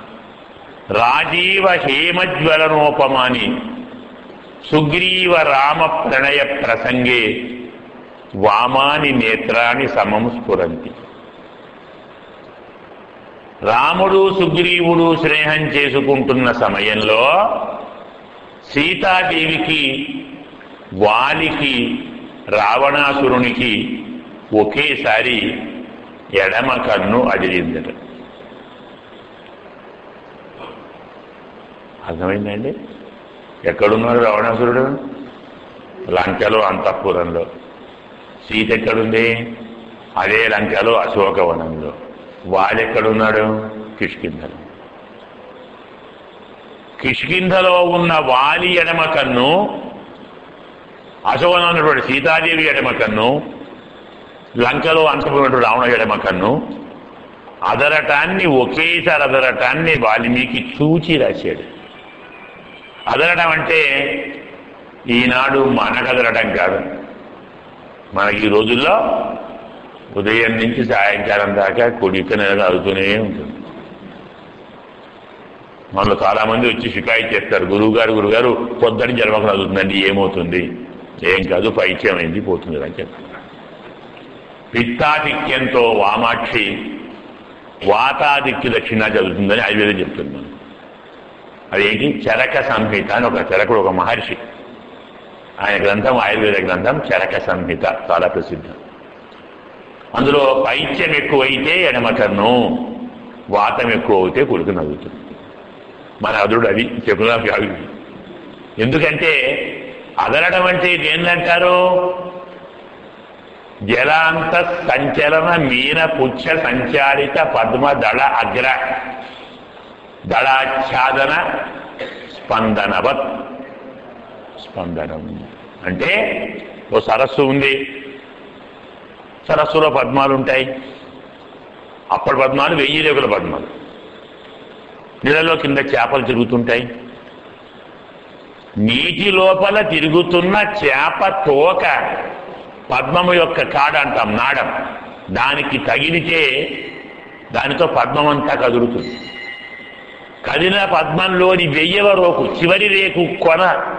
రాజీవ హేమజ్వలనోపమాని సుగ్రీవ రామ ప్రణయ ప్రసంగే వామాని నేత్రాన్ని సమం స్ఫురంతి రాముడు సుగ్రీవుడు స్నేహం చేసుకుంటున్న సమయంలో సీతాదేవికి వాలికి రావణాసురునికి ఒకేసారి ఎడమ కన్ను అదిరిందట అర్థమైందండి ఎక్కడున్నాడు రావణాసురుడు లంకలో అంతఃపురంలో సీత ఎక్కడుంది అదే లంకలో అశోకవనంలో వాడెక్కడున్నాడు కిష్కింధలో కిష్కింధలో ఉన్న వాలి ఎడమ కన్ను అశోకవనం ఉన్నటువంటి సీతాదేవి ఎడమ కన్ను లంకలో అంతపున్నటువంటి రావణ ఎడమ కన్ను అదరటాన్ని ఒకేసారి అదరటాన్ని వాల్మీకి చూచి రాశాడు అదరటం అంటే ఈనాడు మనకు అదరటం కాదు మనకి ఈ రోజుల్లో ఉదయం నుంచి సాయంకాలం దాకా కొడిక నెల అవుతూనే ఉంటుంది మనలో చాలా మంది వచ్చి షికాయి చేస్తారు గురువు గారు గురుగారు పొద్దున జన్మకు అవుతుందండి ఏమవుతుంది ఏం కాదు పైత్యమైంది పోతుంది అని చెప్తారు పిత్తాధిక్యంతో వామాక్షి వాతాదిక్య దక్షిణ చదువుతుందని ఆయుర్వేదం చెప్తుంది మనం అదేంటి చరక సంహిత అని ఒక చరకుడు ఒక మహర్షి ఆయన గ్రంథం ఆయుర్వేద గ్రంథం చరక సంహిత చాలా ప్రసిద్ధం అందులో పైత్యం ఎక్కువైతే ఎడమ కన్ను వాతం ఎక్కువ అవుతే కొడుకు నవ్వుతుంది మన అదుడు అది చెప్పుదా కాదు ఎందుకంటే అదరడం అంటే ఏంటంటారు జలాంత సంచలన మీన పుచ్చ సంచారిత పద్మ దళ అగ్ర దళాచ్ఛాదన స్పందనవత్ స్పందనం అంటే ఓ సరస్సు ఉంది సరస్సులో పద్మాలు ఉంటాయి అప్పటి పద్మాలు వెయ్యి రేగుల పద్మాలు నీళ్ళలో కింద చేపలు తిరుగుతుంటాయి నీటి లోపల తిరుగుతున్న చేప తోక పద్మము యొక్క కాడ అంటాం నాడం దానికి తగిలితే దానితో పద్మం అంతా కదులుతుంది కదిలిన పద్మంలోని వెయ్యవ రోకు చివరి రేకు కొన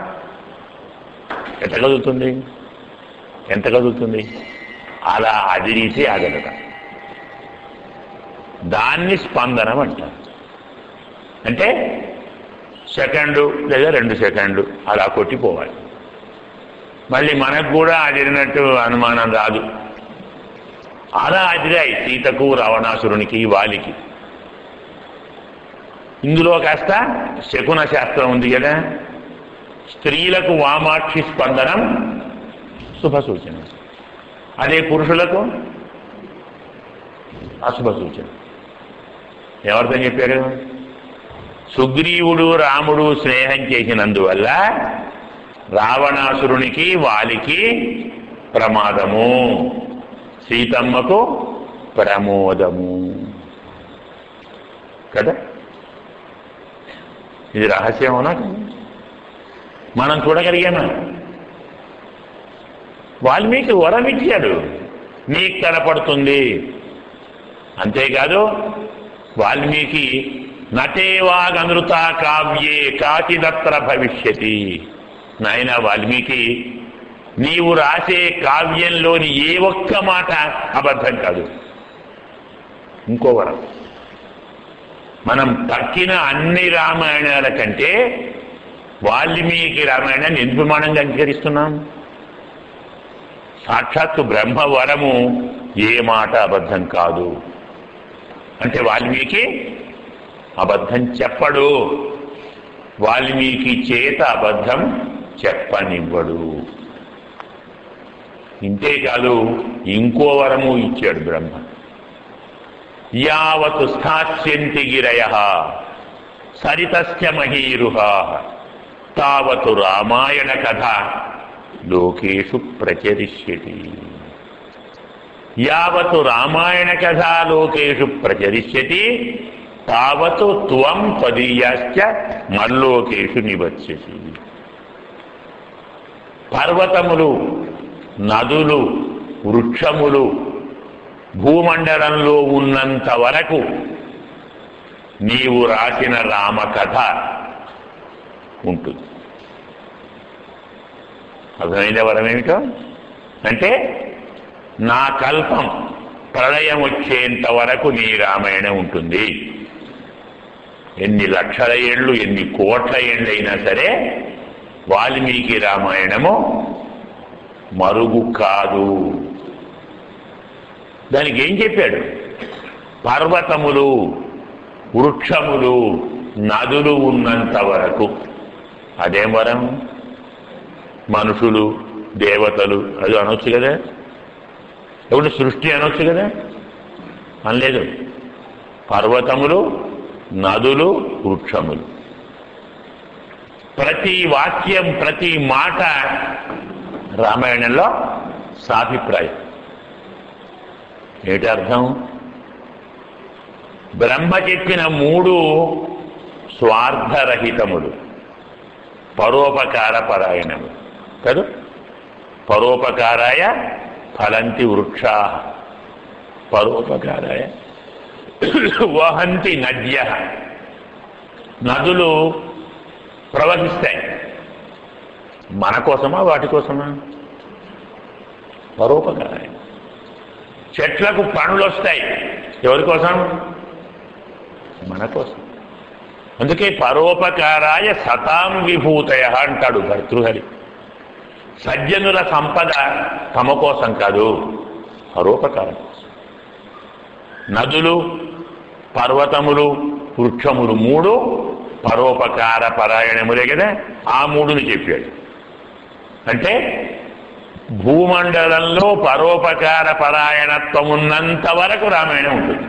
ఎంత కదులుతుంది ఎంత కదులుతుంది అలా అదిరితే అదలట దాన్ని స్పందనం అంటారు అంటే సెకండు లేదా రెండు సెకండ్లు అలా కొట్టిపోవాలి మళ్ళీ మనకు కూడా అదిరినట్టు అనుమానం రాదు అలా అదిరాయి సీతకు రావణాసురునికి వాలికి ఇందులో కాస్త శకున శాస్త్రం ఉంది కదా స్త్రీలకు వామాక్షి స్పందనం శుభ సూచన అదే పురుషులకు అశుభ సూచన ఎవరితో చెప్పారు సుగ్రీవుడు రాముడు స్నేహం చేసినందువల్ల రావణాసురునికి వాలికి ప్రమాదము సీతమ్మకు ప్రమోదము కదా ఇది రహస్యమవునా మనం చూడగలిగామా వాల్మీకి వరం ఇచ్చాడు నీకు కనపడుతుంది అంతేకాదు వాల్మీకి నటేవాగనృత కావ్యే కాచిదత్ర భవిష్యతి నాయన వాల్మీకి నీవు రాసే కావ్యంలోని ఏ ఒక్క మాట అబద్ధం కాదు ఇంకో వరం మనం తక్కిన అన్ని రామాయణాల కంటే వాల్మీకి రామాయణాన్ని ఎందుకు ప్రమాణంగా అంగీకరిస్తున్నాం సాక్షాత్తు బ్రహ్మవరము ఏ మాట అబద్ధం కాదు అంటే వాల్మీకి అబద్ధం చెప్పడు వాల్మీకి చేత అబద్ధం చెప్పనివ్వడు ఇంతే కాదు ఇంకో వరము ఇచ్చాడు బ్రహ్మ యావత్ స్థాస్యంతి గిరయ సరితస్య మహీరుహ తావతు రామాయణ కథ లోకేషు ప్రచరిష్యతి యావత్ రామాయణ కథ లోకేషు ప్రచరిష్యతి తావతు త్వం త్వదీయాశ్చ మల్లోకేషు నివత్స్యసి పర్వతములు నదులు వృక్షములు భూమండలంలో ఉన్నంత వరకు నీవు రాసిన రామకథ ఉంటుంది అర్థమైందే వరమేమిటో అంటే నా కల్పం ప్రళయం వచ్చేంత వరకు నీ రామాయణం ఉంటుంది ఎన్ని లక్షల ఏళ్ళు ఎన్ని కోట్ల ఏళ్ళు అయినా సరే వాల్మీకి రామాయణము మరుగు కాదు దానికి ఏం చెప్పాడు పర్వతములు వృక్షములు నదులు ఉన్నంత వరకు అదేం వరం మనుషులు దేవతలు అది అనొచ్చు కదా ఎవడు సృష్టి అనొచ్చు కదా అనలేదు పర్వతములు నదులు వృక్షములు ప్రతి వాక్యం ప్రతి మాట రామాయణంలో సాభిప్రాయం ఏమిటి అర్థం బ్రహ్మ చెప్పిన మూడు స్వార్థరహితములు పరోపకార పరాయణములు కదా పరోపకారాయ ఫలంతి వృక్షా పరోపకారాయ వహంతి నద్య నదులు ప్రవహిస్తాయి మన కోసమా వాటి కోసమా పరోపకారాయ చెట్లకు పండ్లు వస్తాయి ఎవరి కోసం మన కోసం అందుకే పరోపకారాయ సతాం విభూతయ అంటాడు భర్తృహరి సజ్జనుల సంపద తమ కోసం కాదు పరోపకారం కోసం నదులు పర్వతములు వృక్షములు మూడు పరోపకార పరాయణములే కదా ఆ మూడుని చెప్పాడు అంటే భూమండలంలో పరోపకార పరాయణత్వం ఉన్నంత వరకు రామాయణం ఉంటుంది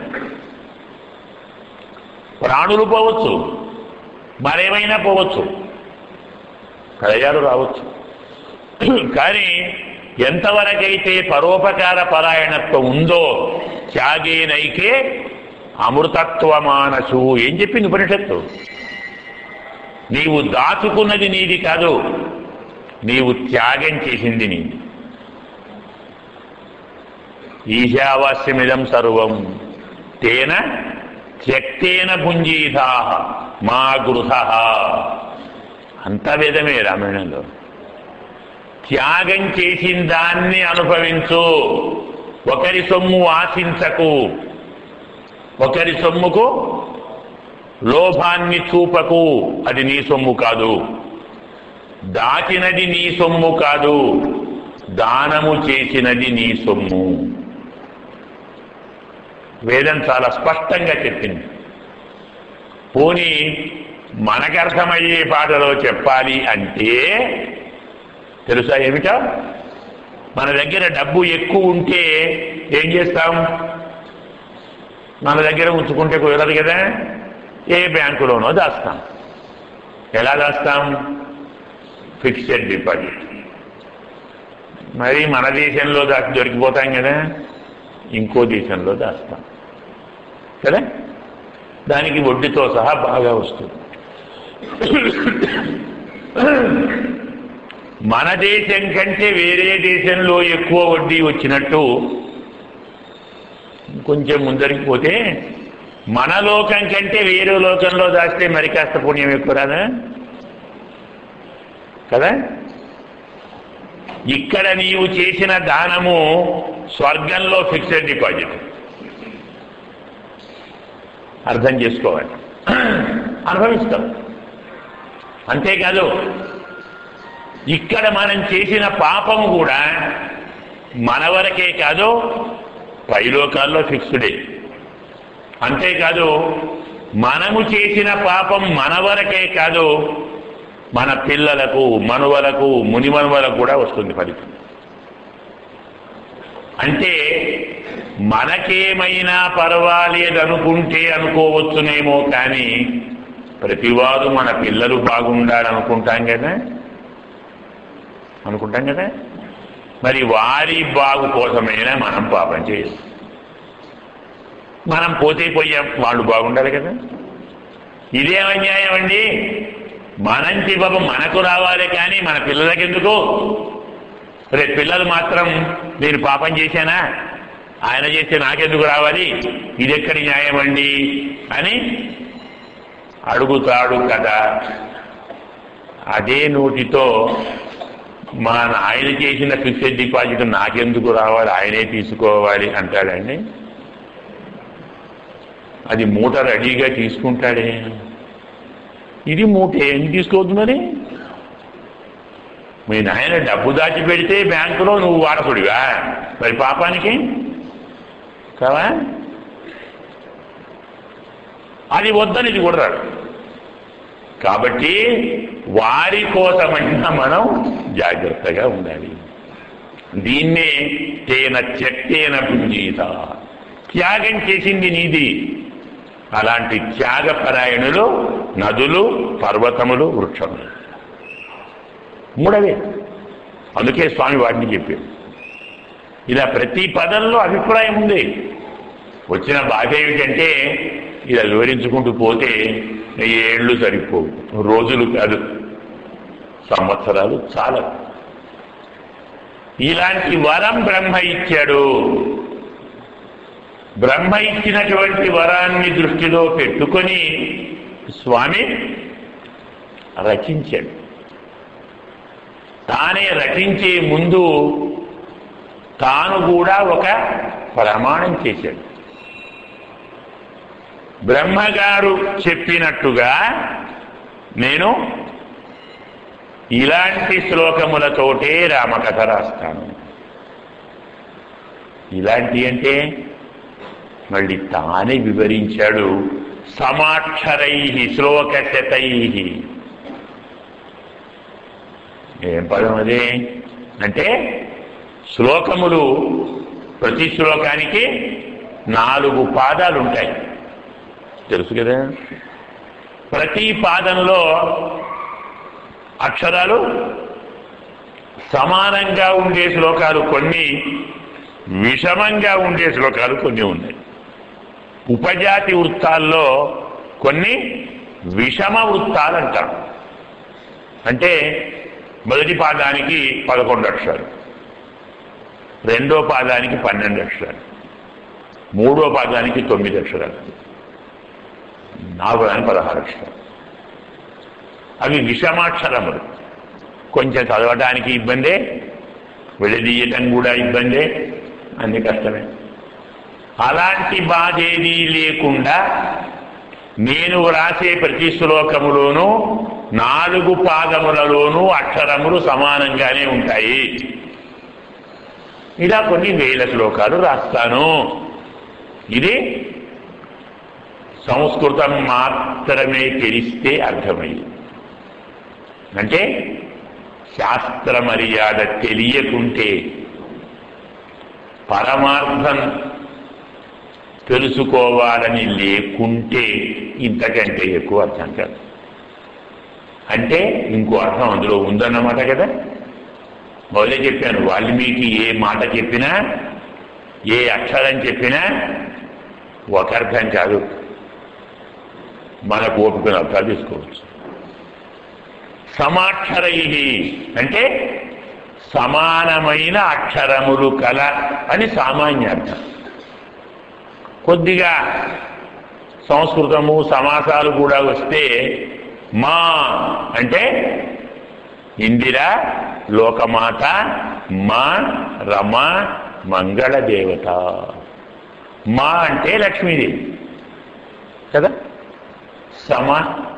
ప్రాణులు పోవచ్చు మరేమైనా పోవచ్చు కలయాలు రావచ్చు కానీ ఎంతవరకైతే పరోపకార పరాయణత్వం ఉందో త్యాగేనైకే అమృతత్వమానసు ఏం చెప్పింది ఉపనిషత్తు నీవు దాచుకున్నది నీది కాదు నీవు త్యాగం చేసింది నీది ఈశావాస్యమిదం సర్వం తేన త్యక్తేన పుంజీధా మా గృహ అంత వేదమే రామాయణంలో త్యాగం చేసిన దాన్ని అనుభవించు ఒకరి సొమ్ము ఆశించకు ఒకరి సొమ్ముకు లోభాన్ని చూపకు అది నీ సొమ్ము కాదు దాచినది నీ సొమ్ము కాదు దానము చేసినది నీ సొమ్ము వేదం చాలా స్పష్టంగా చెప్పింది పోనీ మనకర్థమయ్యే పాటలో చెప్పాలి అంటే తెలుసా ఏమిటో మన దగ్గర డబ్బు ఎక్కువ ఉంటే ఏం చేస్తాం మన దగ్గర ఉంచుకుంటే కుదరదు కదా ఏ బ్యాంకులోనో దాస్తాం ఎలా దాస్తాం ఫిక్స్డ్ డిపాజిట్ మరి మన దేశంలో దా దొరికిపోతాం కదా ఇంకో దేశంలో దాస్తాం కదా దానికి వడ్డీతో సహా బాగా వస్తుంది మన దేశం కంటే వేరే దేశంలో ఎక్కువ వడ్డీ వచ్చినట్టు కొంచెం ముందరికి పోతే మన లోకం కంటే వేరే లోకంలో దాస్తే మరి కాస్త పుణ్యం ఎక్కువ రాదా కదా ఇక్కడ నీవు చేసిన దానము స్వర్గంలో ఫిక్స్డ్ డిపాజిట్ అర్థం చేసుకోవాలి అనుభవిస్తాం అంతేకాదు ఇక్కడ మనం చేసిన పాపము కూడా మన వరకే కాదు పైలోకాల్లో ఫిక్స్డే అంతేకాదు మనము చేసిన పాపం మన వరకే కాదు మన పిల్లలకు మనువలకు మునిమనువలకు కూడా వస్తుంది ఫలితం అంటే మనకేమైనా పర్వాలేదనుకుంటే అనుకోవచ్చునేమో కానీ ప్రతివారు మన పిల్లలు బాగుండాలనుకుంటాం కదా అనుకుంటాం కదా మరి వారి బాగు కోసమైనా మనం పాపం చేయదు మనం పోతే పోయాం వాళ్ళు బాగుండాలి కదా ఇదేం అన్యాయం అండి మనంచి బాబు మనకు రావాలి కానీ మన పిల్లలకి ఎందుకు రేపు పిల్లలు మాత్రం నేను పాపం చేశానా ఆయన చేస్తే నాకెందుకు రావాలి ఇది ఎక్కడి న్యాయం అండి అని అడుగుతాడు కదా అదే నోటితో మా ఆయన చేసిన ఫిక్స్డ్ డిపాజిట్ నాకెందుకు రావాలి ఆయనే తీసుకోవాలి అంటాడండి అది మూట రెడీగా తీసుకుంటాడే ఇది మూట ఏం తీసుకోవద్దు మరి మీ నాయన డబ్బు దాచి పెడితే బ్యాంకులో నువ్వు వాడకుడివా మరి పాపానికి కదా అది వద్దని ఇది కూడా రాడు కాబట్టి వారి కోసమైనా మనం జాగ్రత్తగా ఉండాలి దీన్నే తేన చెట్టేన పుంజీత త్యాగం చేసింది నీది అలాంటి త్యాగపరాయణులు నదులు పర్వతములు వృక్షములు మూడవే అందుకే స్వామి వాటిని చెప్పారు ఇలా ప్రతి పదంలో అభిప్రాయం ఉంది వచ్చిన బాధ ఏమిటంటే ఇలా వివరించుకుంటూ పోతే ఏళ్ళు సరిపోవు రోజులు కాదు సంవత్సరాలు చాలా ఇలాంటి వరం బ్రహ్మ ఇచ్చాడు బ్రహ్మ ఇచ్చినటువంటి వరాన్ని దృష్టిలో పెట్టుకొని స్వామి రచించాడు తానే రచించే ముందు తాను కూడా ఒక ప్రమాణం చేశాడు బ్రహ్మగారు చెప్పినట్టుగా నేను ఇలాంటి శ్లోకములతోటే రామకథ రాస్తాను ఇలాంటి అంటే మళ్ళీ తానే వివరించాడు సమాక్షరై శ్లోకశతై ఏం పదం అదే అంటే శ్లోకములు ప్రతి శ్లోకానికి నాలుగు పాదాలు ఉంటాయి తెలుసు కదా ప్రతి పాదంలో అక్షరాలు సమానంగా ఉండే శ్లోకాలు కొన్ని విషమంగా ఉండే శ్లోకాలు కొన్ని ఉన్నాయి ఉపజాతి వృత్తాల్లో కొన్ని విషమ వృత్తాలు అంటారు అంటే మొదటి పాదానికి పదకొండు అక్షరాలు రెండో పాదానికి పన్నెండు అక్షరాలు మూడో పాదానికి తొమ్మిది అక్షరాలు నాలుగో దానికి పదహారు అక్షరాలు అవి విషమాక్షరములు కొంచెం చదవడానికి ఇబ్బందే విడదీయటం కూడా ఇబ్బందే అన్ని కష్టమే అలాంటి బాధ ఏదీ లేకుండా నేను వ్రాసే ప్రతి శ్లోకములోనూ నాలుగు పాదములలోనూ అక్షరములు సమానంగానే ఉంటాయి ఇలా కొన్ని వేల శ్లోకాలు రాస్తాను ఇది సంస్కృతం మాత్రమే తెలిస్తే అర్థమయ్యి అంటే శాస్త్ర మర్యాద తెలియకుంటే పరమార్థం తెలుసుకోవాలని లేకుంటే ఇంతకంటే ఎక్కువ అర్థం కాదు అంటే ఇంకో అర్థం అందులో ఉందన్నమాట కదా మొదలే చెప్పాను వాల్మీకి ఏ మాట చెప్పినా ఏ అక్షరం చెప్పినా ఒక అర్థం కాదు మనకు ఓపికన అర్థాలు తీసుకోవచ్చు సమాక్షరై అంటే సమానమైన అక్షరములు కల అని సామాన్యార్థం కొద్దిగా సంస్కృతము సమాసాలు కూడా వస్తే మా అంటే ఇందిర లోకమాత మా రమ మంగళ దేవత మా అంటే లక్ష్మీదేవి కదా సమ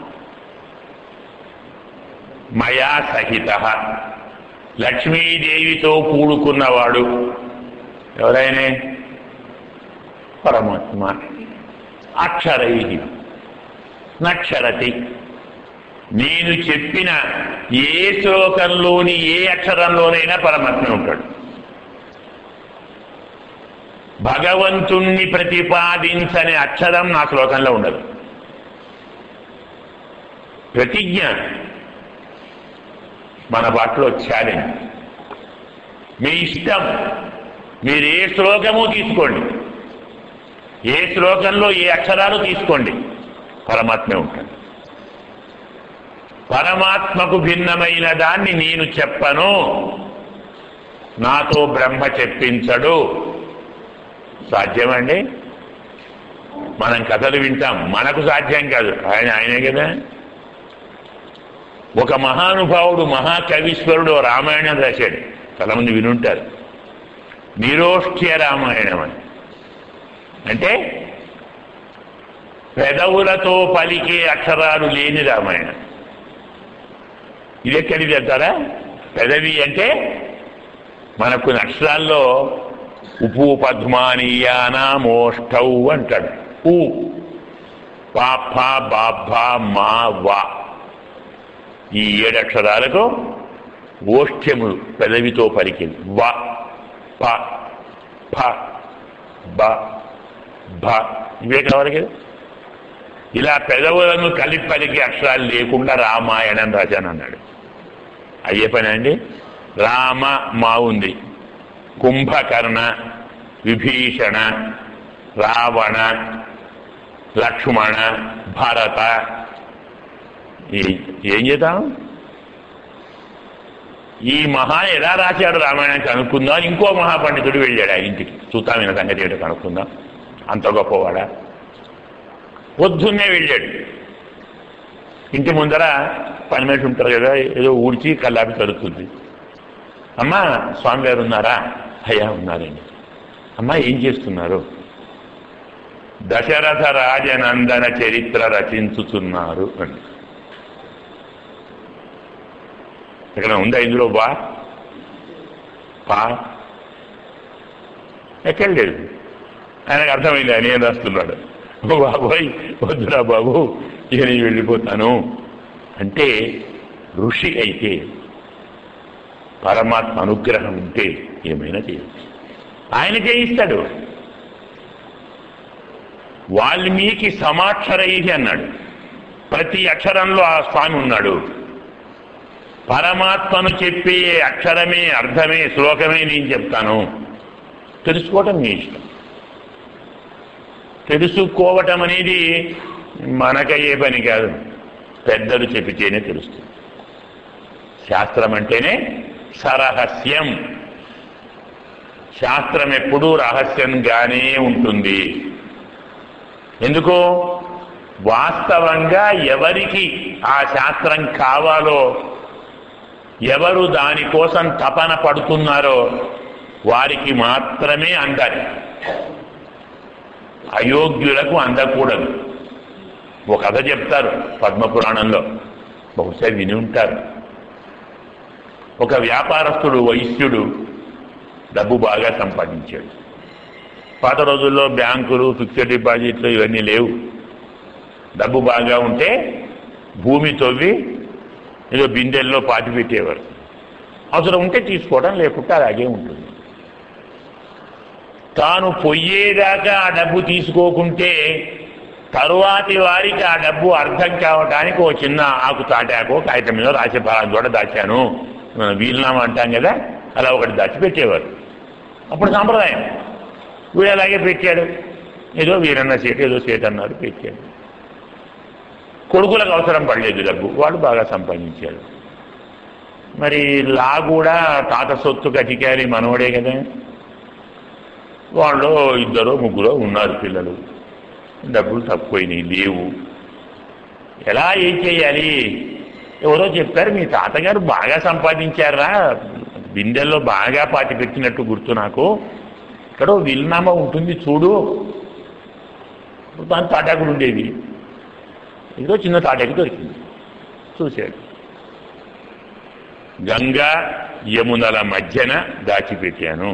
మయా సహిత లక్ష్మీదేవితో కూడుకున్నవాడు ఎవరైనా పరమాత్మ అక్షరై నక్షరతి నేను చెప్పిన ఏ శ్లోకంలోని ఏ అక్షరంలోనైనా పరమాత్మ ఉంటాడు భగవంతుణ్ణి ప్రతిపాదించని అక్షరం నా శ్లోకంలో ఉండదు ప్రతిజ్ఞ మన బాటలో ఛాలెంజ్ మీ ఇష్టం మీరు ఏ శ్లోకము తీసుకోండి ఏ శ్లోకంలో ఏ అక్షరాలు తీసుకోండి పరమాత్మే ఉంటాడు పరమాత్మకు భిన్నమైన దాన్ని నేను చెప్పను నాతో బ్రహ్మ చెప్పించడు సాధ్యమండి మనం కథలు వింటాం మనకు సాధ్యం కాదు ఆయన ఆయనే కదా ఒక మహానుభావుడు మహాకవీశ్వరుడు రామాయణం రాశాడు చాలామంది వినుంటారు నిరోష్ఠ్య రామాయణం అని అంటే పెదవులతో పలికే అక్షరాలు లేని రామాయణం ఇది ఎక్కడిది అంటారా పెదవి అంటే మనకు కొన్ని అక్షరాల్లో ఉపు పద్మానీయాన మోష్టౌ అంటాడు ఉ పాప బాభ మా వా ఈ ఏడు అక్షరాలకు ఓష్ఠ్యములు పెదవితో పలికింది వ ప ఫ బ భ ఇవే కావాలి కదా ఇలా పెదవులను కలిపి పలికే అక్షరాలు లేకుండా రామాయణం రాశాను అన్నాడు అయ్యే పని అండి రామ మా ఉంది కుంభకర్ణ విభీషణ రావణ లక్ష్మణ భరత ఈ- ఏం చేద్దాం ఈ మహా ఎలా రాశాడు రామాయణం కనుక్కుందాం ఇంకో మహాపండితుడు వెళ్ళాడు ఆ ఇంటికి చూద్దాం ఈయన సంగతి ఏంటో కనుక్కుందాం అంత గొప్పవాడా పొద్దున్నే వెళ్ళాడు ఇంటి ముందర పని మనిషి ఉంటారు కదా ఏదో ఊడ్చి కల్లాపి తరుతుంది అమ్మా స్వామివారు ఉన్నారా అయ్యా ఉన్నారండి అమ్మా ఏం చేస్తున్నారు దశరథ రాజనందన చరిత్ర రచించుతున్నారు అని ఇక్కడ ఉందా ఇందులో బా పా ఎక్కడ లేదు ఆయనకు అర్థమైంది ఆయన ఏం రాస్తున్నాడు ఓ బాబోయ్ వద్దురా బాబు ఇక నేను వెళ్ళిపోతాను అంటే ఋషి అయితే పరమాత్మ అనుగ్రహం ఉంటే ఏమైనా చేయొచ్చు ఆయన చేయిస్తాడు వాల్మీకి సమాక్షరై అన్నాడు ప్రతి అక్షరంలో ఆ స్వామి ఉన్నాడు పరమాత్మను చెప్పే అక్షరమే అర్థమే శ్లోకమే నేను చెప్తాను తెలుసుకోవటం మీ ఇష్టం తెలుసుకోవటం అనేది మనకయ్యే పని కాదు పెద్దలు చెప్పితేనే తెలుస్తుంది శాస్త్రం అంటేనే సరహస్యం శాస్త్రం ఎప్పుడూ రహస్యంగానే ఉంటుంది ఎందుకు వాస్తవంగా ఎవరికి ఆ శాస్త్రం కావాలో ఎవరు దానికోసం తపన పడుతున్నారో వారికి మాత్రమే అందాలి అయోగ్యులకు అందకూడదు ఒక కథ చెప్తారు పద్మపురాణంలో బహుశా విని ఉంటారు ఒక వ్యాపారస్తుడు వైశ్యుడు డబ్బు బాగా సంపాదించాడు పాత రోజుల్లో బ్యాంకులు ఫిక్స్డ్ డిపాజిట్లు ఇవన్నీ లేవు డబ్బు బాగా ఉంటే భూమి తవ్వి ఏదో బిందెల్లో పాతి పెట్టేవారు అవసరం ఉంటే తీసుకోవడం లేకుంటే అలాగే ఉంటుంది తాను పొయ్యేదాకా ఆ డబ్బు తీసుకోకుంటే తరువాతి వారికి ఆ డబ్బు అర్థం కావడానికి ఓ చిన్న ఆకు తాటాకో కాగితం మీద రాసే ఫలాన్ని కూడా దాచాను మనం వీలునామా అంటాం కదా అలా ఒకటి దాచిపెట్టేవారు అప్పుడు సాంప్రదాయం వీడు అలాగే పెట్టాడు ఏదో వీరన్న సీట్ ఏదో సీట్ అన్నారు పెట్టాడు కొడుకులకు అవసరం పడలేదు డబ్బు వాడు బాగా సంపాదించాడు మరి లా కూడా తాత సొత్తు కటికారి మనవడే కదా వాళ్ళు ఇద్దరు ముగ్గురు ఉన్నారు పిల్లలు డబ్బులు తక్కువైనాయి లేవు ఎలా ఏం చేయాలి ఎవరో చెప్పారు మీ తాతగారు బాగా సంపాదించారా బిందెల్లో బాగా పాతి పెట్టినట్టు గుర్తు నాకు ఇక్కడ విల్నామా ఉంటుంది చూడు దాని తాటాకులు ఉండేవి ఏదో చిన్న తాటాకు దొరికింది చూశాడు గంగా యమునల మధ్యన దాచిపెట్టాను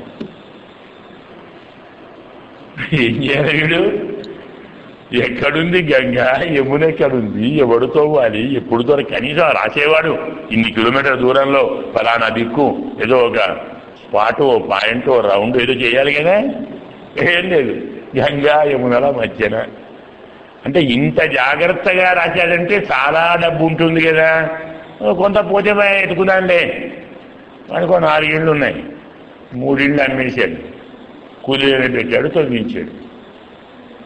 ఏం చేయాలి వీడు ఎక్కడుంది గంగా యమున ఎక్కడుంది ఎవడు తవ్వాలి ఎప్పుడు దొరక కనీసం రాసేవాడు ఇన్ని కిలోమీటర్ దూరంలో ఫలానా దిక్కు ఏదో ఒక స్పాట్ ఓ పాయింట్ ఓ రౌండ్ ఏదో చేయాలి కదా ఏం లేదు గంగా యమునల మధ్యన అంటే ఇంత జాగ్రత్తగా రాశాడంటే చాలా డబ్బు ఉంటుంది కదా ఓ కొంత పోతే పోయి ఎత్తుకుదాంలే అనుకో నాలుగిళ్ళు ఉన్నాయి మూడిళ్ళు అమ్మేశాడు కూలీలను పెట్టాడు తొలగించాడు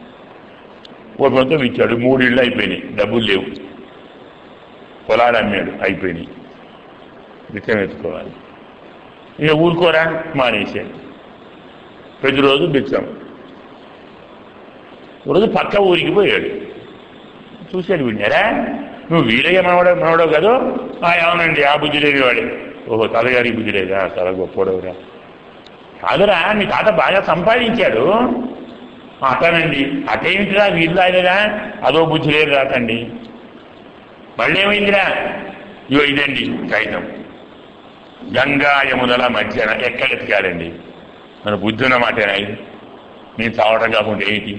మొత్తం ఇచ్చాడు మూడు ఇళ్ళు అయిపోయినాయి డబ్బులు లేవు పొలాలు అమ్మాడు అయిపోయినాయి బిచ్చం ఎత్తుకోవాలి ఇక ఊరుకోరా మానేసాడు ప్రతిరోజు బిచ్చం రోజు పక్క ఊరికి పోయాడు చూశాడు విన్నారా నువ్వు వీరయ్య మనవడ మనవడో కదా ఆ అవునండి ఆ బుద్ధి లేని వాడే ఓహో తాతగారి బుద్ధి లేదా చాలా గొప్పడవురా కాదురా మీ తాత బాగా సంపాదించాడు అతనండి అటేమిటిరా వీళ్ళు ఆయనరా అదో బుద్ధి లేదు రాతండి మళ్ళీ ఏమైందిరా ఇగో ఇదండి కాగితం గంగా యమునల మధ్యన ఎక్కడ ఎత్తికారండి మన బుద్ధి ఉన్న మాటేనా ఇది నేను చావటం కాకుండా ఏంటి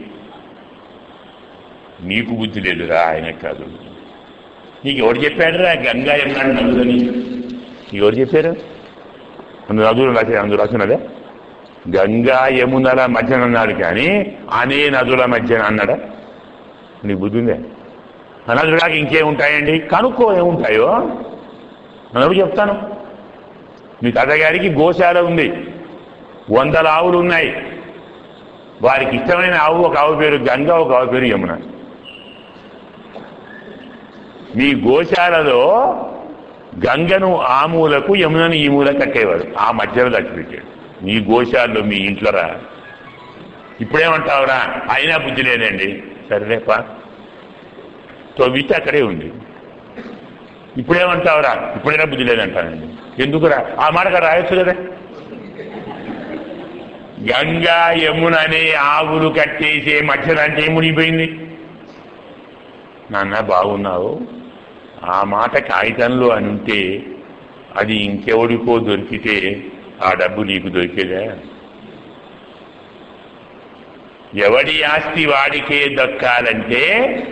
నీకు బుద్ధి లేదురా ఆయన కాదు నీకు ఎవరు చెప్పాడురా గంగా యమున నదులని ఎవరు చెప్పారు అందు నదులు రాసి అందు రాసినదే గంగా యమునల మధ్యన అన్నాడు కానీ అనే నదుల మధ్యన అన్నాడా నీకు బుద్ధి ఉందే ఆ నదులు కాక ఇంకేముంటాయండి కనుక్కో ఏముంటాయో నేను చెప్తాను మీ తాతగారికి గోశాల ఉంది వందల ఆవులు ఉన్నాయి వారికి ఇష్టమైన ఆవు ఒక ఆవు పేరు గంగ ఒక ఆవు పేరు యమున మీ గోశాలలో గంగను ఆ మూలకు యమునను ఈ మూల కట్టేవాడు ఆ మధ్యలో దచ్చిపెట్టాడు మీ గోశాలలో మీ ఇంట్లోరా ఇప్పుడేమంటావురా అయినా బుద్ధి లేదండి సరేపా తవ్వితే అక్కడే ఉంది ఇప్పుడేమంటావురా ఇప్పుడైనా బుద్ధి లేదంటానండి ఎందుకురా ఆ మాటగా రాయొచ్చు కదా గంగా యమున అనే ఆవులు కట్టేసే మధ్యన అంటే ఏం మునిగిపోయింది నాన్న బాగున్నావు ఆ మాట కాగితంలో అని ఉంటే అది ఇంకెవడికో దొరికితే ఆ డబ్బు నీకు దొరికేదా ఎవడి ఆస్తి వాడికే దక్కాలంటే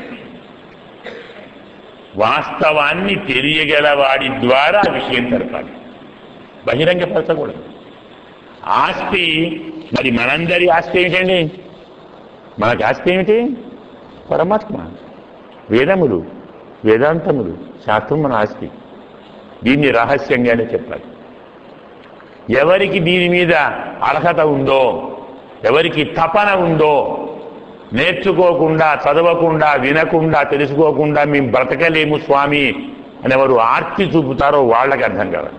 వాస్తవాన్ని తెలియగల వాడి ద్వారా ఆ విషయం తెలపాలి బహిరంగపరచకూడదు ఆస్తి మరి మనందరి ఆస్తి ఏమిటండి మనకి ఆస్తి ఏమిటి పరమాత్మ వేదములు వేదాంతములు శాస్త్రం మన ఆస్తి దీన్ని రహస్యంగానే చెప్పాలి ఎవరికి దీని మీద అర్హత ఉందో ఎవరికి తపన ఉందో నేర్చుకోకుండా చదవకుండా వినకుండా తెలుసుకోకుండా మేము బ్రతకలేము స్వామి అని ఎవరు ఆర్తి చూపుతారో వాళ్ళకి అర్థం కావాలి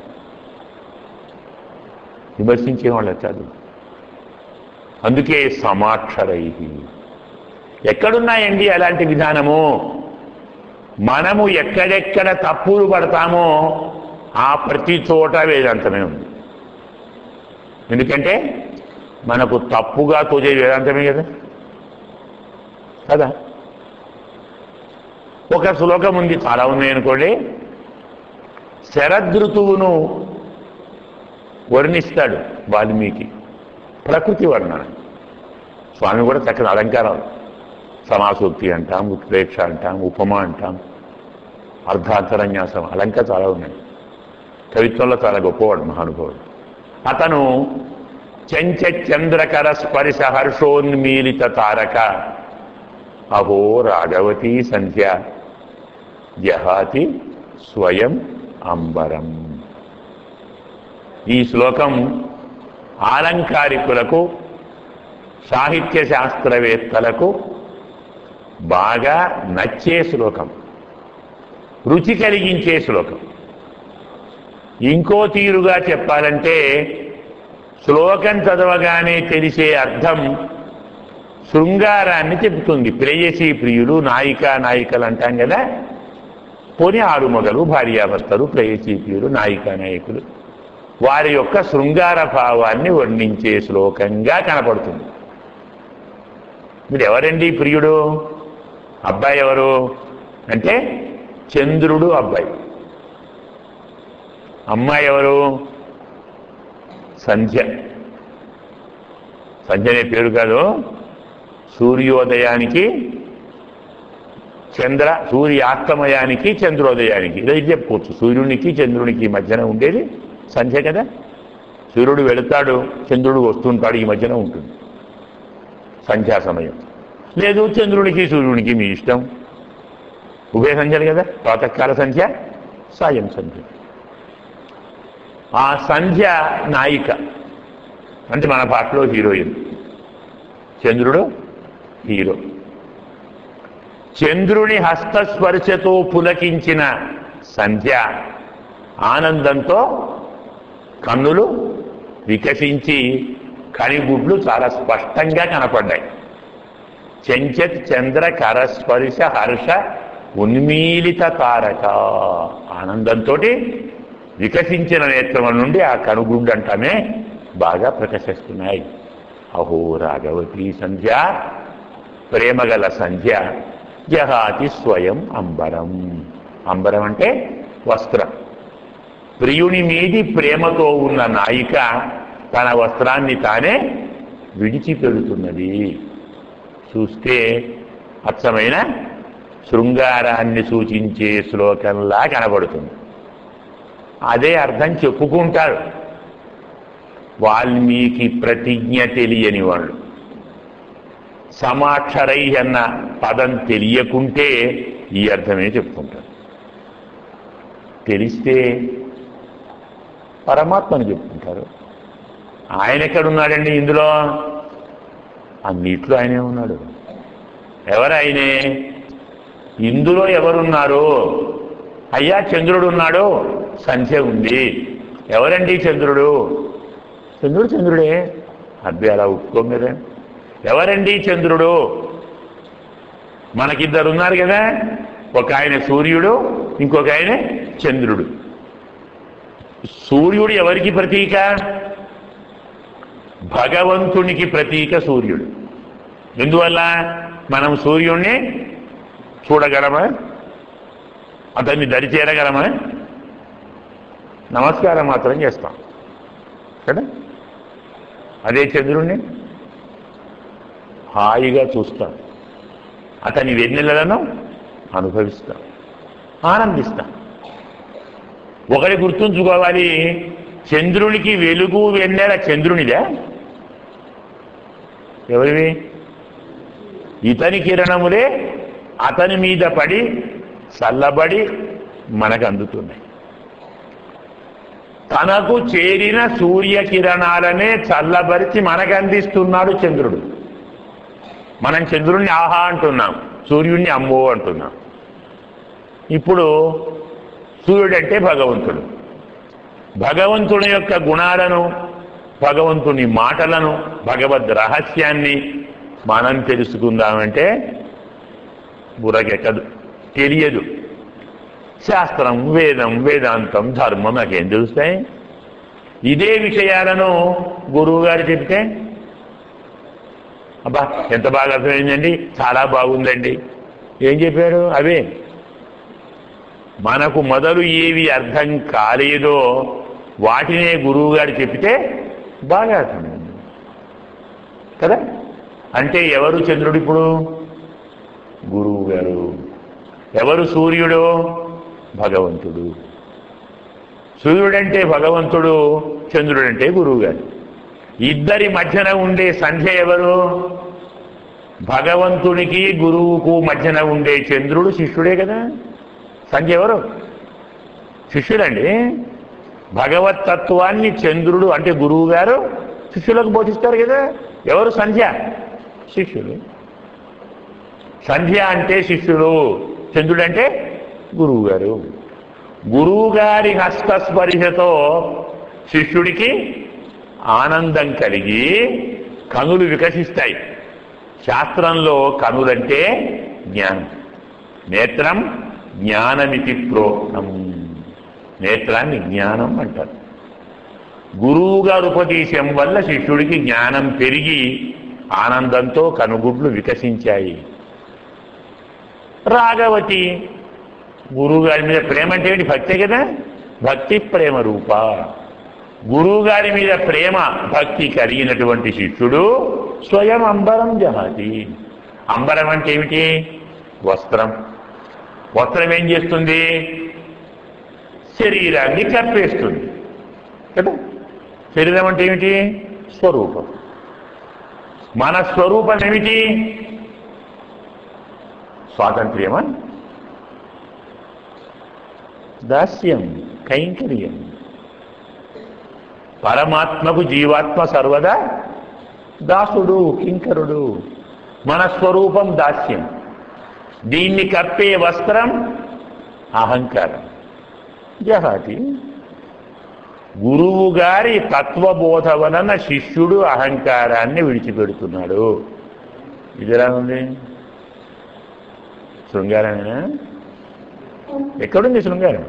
విమర్శించే వాళ్ళ కాదు అందుకే సమాక్షరై ఎక్కడున్నాయండి అలాంటి విధానము మనము ఎక్కడెక్కడ తప్పులు పడతామో ఆ ప్రతి చోట వేదాంతమే ఉంది ఎందుకంటే మనకు తప్పుగా తోచే వేదాంతమే కదా కదా ఒక శ్లోకం ఉంది చాలా ఉన్నాయి అనుకోండి శరదృతువును వర్ణిస్తాడు వాల్మీకి ప్రకృతి వర్ణన స్వామి కూడా చక్కని అలంకారాలు సమాసూక్తి అంటాం ఉత్ప్రేక్ష అంటాం ఉపమా అంటాం అర్ధాంతరన్యాసం అలంకారం చాలా ఉన్నాయి కవిత్వంలో చాలా గొప్పవాడు మహానుభావుడు అతను చెంచ చంద్రకర స్పర్శ హర్షోన్మీలిత తారక అహో రాఘవతీ సంధ్య జహాతి స్వయం అంబరం ఈ శ్లోకం ఆలంకారికులకు సాహిత్య శాస్త్రవేత్తలకు బాగా నచ్చే శ్లోకం రుచి కలిగించే శ్లోకం ఇంకో తీరుగా చెప్పాలంటే శ్లోకం చదవగానే తెలిసే అర్థం శృంగారాన్ని చెబుతుంది ప్రేయసీ ప్రియులు నాయిక నాయికలు అంటాం కదా పోనీ ఆరుమగలు భార్యాభర్తలు ప్రేయసీ ప్రియులు నాయిక నాయకులు వారి యొక్క శృంగార భావాన్ని వర్ణించే శ్లోకంగా కనపడుతుంది మీరు ఎవరండి ప్రియుడు అబ్బాయి ఎవరు అంటే చంద్రుడు అబ్బాయి అమ్మాయి ఎవరు సంధ్య సంధ్య అనే పేరు కాదు సూర్యోదయానికి చంద్ర సూర్యాస్తమయానికి చంద్రోదయానికి ఇదే చెప్పుకోవచ్చు సూర్యునికి చంద్రునికి మధ్యన ఉండేది సంధ్య కదా సూర్యుడు వెళుతాడు చంద్రుడు వస్తుంటాడు ఈ మధ్యన ఉంటుంది సంధ్యా సమయం లేదు చంద్రునికి సూర్యునికి మీ ఇష్టం ఉభయ సంధ్యలు కదా ప్రాతకాల సంధ్య సాయం సంధ్య ఆ సంధ్య నాయిక అంటే మన పాటలో హీరోయిన్ చంద్రుడు హీరో చంద్రుని హస్తస్పర్శతో పులకించిన సంధ్య ఆనందంతో కన్నులు వికసించి కనిగుడ్లు చాలా స్పష్టంగా కనపడ్డాయి చెంచత్ చంద్ర కరస్పర్శ హర్ష ఉన్మీలిత తారక ఆనందంతో వికసించిన నేత్రముల నుండి ఆ కనుగుడ్డు అంటామే బాగా ప్రకాశిస్తున్నాయి అహో రాఘవతి సంధ్య ప్రేమగల సంధ్య జహాతి స్వయం అంబరం అంబరం అంటే వస్త్రం ప్రియుని మీది ప్రేమతో ఉన్న నాయిక తన వస్త్రాన్ని తానే విడిచిపెడుతున్నది చూస్తే అచ్చమైన శృంగారాన్ని సూచించే శ్లోకంలా కనబడుతుంది అదే అర్థం చెప్పుకుంటారు వాల్మీకి ప్రతిజ్ఞ తెలియని వాళ్ళు సమాక్షరై అన్న పదం తెలియకుంటే ఈ అర్థమే చెప్పుకుంటారు తెలిస్తే పరమాత్మని చెప్పుకుంటారు ఆయన ఎక్కడున్నాడండి ఇందులో అన్నిట్లో ఆయనే ఉన్నాడు ఎవరు ఆయనే ఇందులో ఎవరున్నారు అయ్యా చంద్రుడు ఉన్నాడు సంధ్య ఉంది ఎవరండి చంద్రుడు చంద్రుడు చంద్రుడే అబ్బే అలా ఒప్పుకోం కదా ఎవరండి చంద్రుడు మనకిద్దరు ఉన్నారు కదా ఒక ఆయన సూర్యుడు ఇంకొక ఆయన చంద్రుడు సూర్యుడు ఎవరికి ప్రతీక భగవంతునికి ప్రతీక సూర్యుడు ఎందువల్ల మనం సూర్యుణ్ణి చూడగలమా అతన్ని దరిచేరగలమా నమస్కారం మాత్రం చేస్తాం కదా అదే చంద్రుణ్ణి హాయిగా చూస్తాం అతని వెన్నెలలను అనుభవిస్తాం ఆనందిస్తాం ఒకటి గుర్తుంచుకోవాలి చంద్రునికి వెలుగు వెన్నెల చంద్రునిదే ఎవరివి ఇతని కిరణములే అతని మీద పడి చల్లబడి మనకు అందుతున్నాయి తనకు చేరిన సూర్యకిరణాలనే చల్లబరిచి మనకు అందిస్తున్నాడు చంద్రుడు మనం చంద్రుణ్ణి ఆహా అంటున్నాం సూర్యుడిని అమ్మో అంటున్నాం ఇప్పుడు సూర్యుడు అంటే భగవంతుడు భగవంతుని యొక్క గుణాలను భగవంతుని మాటలను భగవద్ రహస్యాన్ని మనం తెలుసుకుందామంటే బుర్రకెక్కదు తెలియదు శాస్త్రం వేదం వేదాంతం ధర్మం నాకేం తెలుస్తాయి ఇదే విషయాలను గురువు గారు చెప్తే అబ్బా ఎంత బాగా అర్థమైందండి చాలా బాగుందండి ఏం చెప్పారు అవే మనకు మొదలు ఏవి అర్థం కాలేదో వాటినే గురువు గారు చెప్తే బాగా అర్థమైంది కదా అంటే ఎవరు చంద్రుడు ఇప్పుడు గురువు గారు ఎవరు సూర్యుడు భగవంతుడు సూర్యుడంటే భగవంతుడు చంద్రుడంటే గురువు గారు ఇద్దరి మధ్యన ఉండే సంధ్య ఎవరు భగవంతునికి గురువుకు మధ్యన ఉండే చంద్రుడు శిష్యుడే కదా సంధ్య ఎవరు శిష్యుడండి భగవత్ తత్వాన్ని చంద్రుడు అంటే గురువు గారు శిష్యులకు బోధిస్తారు కదా ఎవరు సంధ్య శిష్యులు సంధ్య అంటే శిష్యుడు చంద్రుడు అంటే గురువు గారు గురువు గారి హస్తస్పర్శతో శిష్యుడికి ఆనందం కలిగి కనులు వికసిస్తాయి శాస్త్రంలో కనులంటే జ్ఞానం నేత్రం జ్ఞానమితి ప్రోక్తం నేత్రాన్ని జ్ఞానం అంటారు గురువు గారు ఉపదేశం వల్ల శిష్యుడికి జ్ఞానం పెరిగి ఆనందంతో కనుగుడ్లు వికసించాయి రాగవతి గురువు గారి మీద ప్రేమ అంటే ఏంటి భక్తే కదా భక్తి ప్రేమ రూప గురువు గారి మీద ప్రేమ భక్తి కలిగినటువంటి శిష్యుడు స్వయం అంబరం జహాతి అంబరం అంటే ఏమిటి వస్త్రం వస్త్రం ఏం చేస్తుంది శరీరాన్ని కప్పేస్తుంది కదా శరీరం అంటే ఏమిటి స్వరూపం మన స్వరూపం ఏమిటి స్వాతంత్ర్యమా దాస్యం కైంకర్యం పరమాత్మకు జీవాత్మ సర్వదా దాసుడు కింకరుడు మన స్వరూపం దాస్యం దీన్ని కప్పే వస్త్రం అహంకారం జహాతి గురువు గారి తత్వబోధ వలన శిష్యుడు అహంకారాన్ని విడిచిపెడుతున్నాడు ఇది ఎలా ఉంది శృంగారమేనా ఎక్కడుంది శృంగారం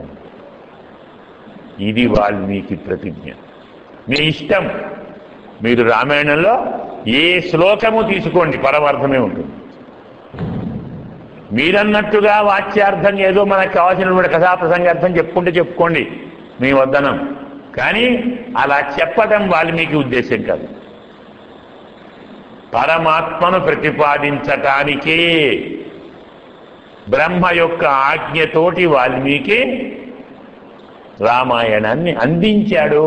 ఇది వాల్మీకి ప్రతిజ్ఞ మీ ఇష్టం మీరు రామాయణంలో ఏ శ్లోకము తీసుకోండి పరమార్థమే ఉంటుంది మీరన్నట్టుగా వాచ్యార్థం ఏదో మనకు కావాల్సినటువంటి కథాప్రసంగార్థం చెప్పుకుంటే చెప్పుకోండి మీ వద్దనం కానీ అలా చెప్పడం వాల్మీకి ఉద్దేశం కాదు పరమాత్మను ప్రతిపాదించటానికే బ్రహ్మ యొక్క ఆజ్ఞతోటి వాల్మీకి రామాయణాన్ని అందించాడు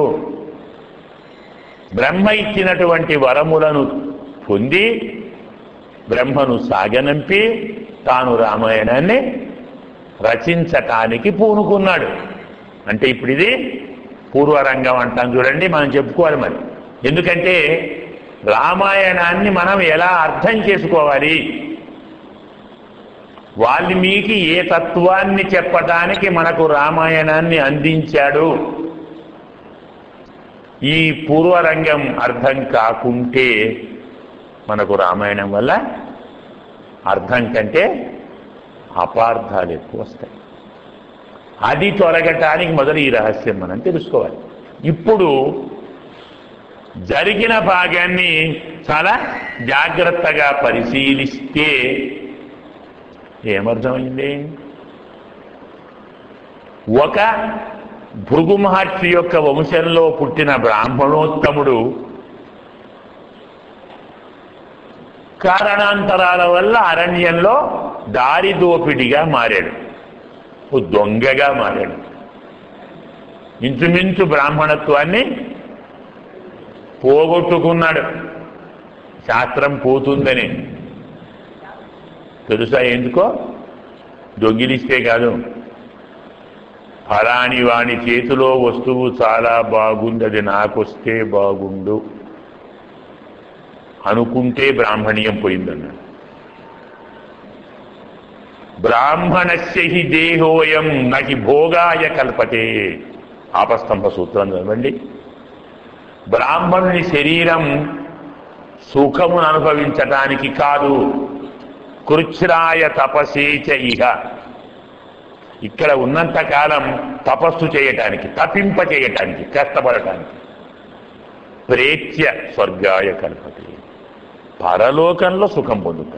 బ్రహ్మ ఇచ్చినటువంటి వరములను పొంది బ్రహ్మను సాగనంపి తాను రామాయణాన్ని రచించటానికి పూనుకున్నాడు అంటే ఇప్పుడు ఇది పూర్వరంగం అంటాం చూడండి మనం చెప్పుకోవాలి మరి ఎందుకంటే రామాయణాన్ని మనం ఎలా అర్థం చేసుకోవాలి వాల్మీకి ఏ తత్వాన్ని చెప్పటానికి మనకు రామాయణాన్ని అందించాడు ఈ పూర్వరంగం అర్థం కాకుంటే మనకు రామాయణం వల్ల అర్థం కంటే అపార్థాలు ఎక్కువ వస్తాయి అది తొలగటానికి మొదలు ఈ రహస్యం మనం తెలుసుకోవాలి ఇప్పుడు జరిగిన భాగాన్ని చాలా జాగ్రత్తగా పరిశీలిస్తే ఏమర్థమైంది ఒక భృగు మహర్షి యొక్క వంశంలో పుట్టిన బ్రాహ్మణోత్తముడు కారణాంతరాల వల్ల అరణ్యంలో దారి దోపిడిగా మారాడు ఓ దొంగగా మారాడు ఇంచుమించు బ్రాహ్మణత్వాన్ని పోగొట్టుకున్నాడు శాస్త్రం పోతుందని తెలుసా ఎందుకో దొంగిలిస్తే కాదు ఫలాని వాని చేతిలో వస్తువు చాలా బాగుంది అది నాకొస్తే బాగుండు అనుకుంటే బ్రాహ్మణీయం పోయిందన్నాడు బ్రాహ్మణస్య హి దేహోయం నకి భోగాయ కల్పతే ఆపస్తంభ సూత్రం చదవండి బ్రాహ్మణుని శరీరం సుఖమును అనుభవించటానికి కాదు కృచ్ఛ్రాయ తపసేచ ఇహ ఇక్కడ ఉన్నంత కాలం తపస్సు చేయటానికి తపింప చేయటానికి కష్టపడటానికి ప్రేత్య స్వర్గాయ కల్పతే పరలోకంలో సుఖం పొందుతాడు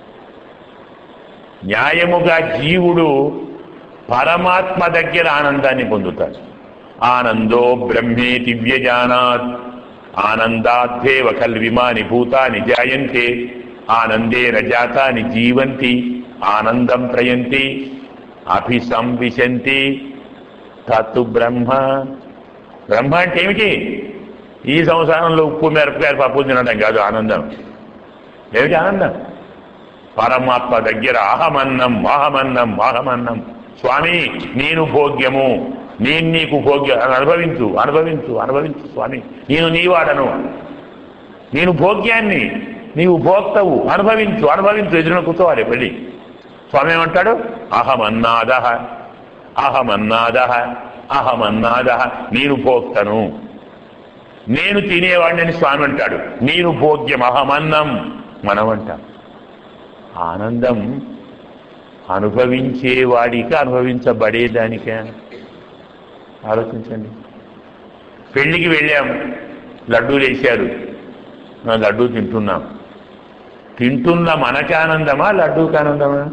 న్యాయముగా జీవుడు పరమాత్మ దగ్గర ఆనందాన్ని పొందుతాడు ఆనందో బ్రహ్మేతి వ్యజానాత్ ఆనందాద్దేవ కల్విమాని భూతాని జాయంతే ఆనందేన జాతాని జీవంతి ఆనందం ప్రయంతి అభిసంవిశంతి తత్తు బ్రహ్మ బ్రహ్మ అంటే ఏమిటి ఈ సంసారంలో ఉప్పు మిరపకాయలు పప్పు తినడం కాదు ఆనందం ఏమిటి ఆనందం పరమాత్మ దగ్గర అహమన్నం అహమన్నం అహమన్నం స్వామి నేను భోగ్యము నేను నీకు భోగ్య అనుభవించు అనుభవించు అనుభవించు స్వామి నేను నీవాడను నేను భోగ్యాన్ని నీవు భోక్తవు అనుభవించు అనుభవించు ఎదురున కూర్చోవాలి వెళ్ళి స్వామి ఏమంటాడు అహమన్నాద అహమన్నాద అహమన్నాద నేను భోక్తను నేను తినేవాడిని స్వామి అంటాడు నేను భోగ్యం అహమన్నం మనం అంటాం ఆనందం అనుభవించేవాడికి అనుభవించబడేదానికే ఆలోచించండి పెళ్లికి వెళ్ళాం లడ్డూలు వేశారు నా లడ్డూ తింటున్నాం తింటున్న మనకి ఆనందమా లడ్డూకి ఆనందమా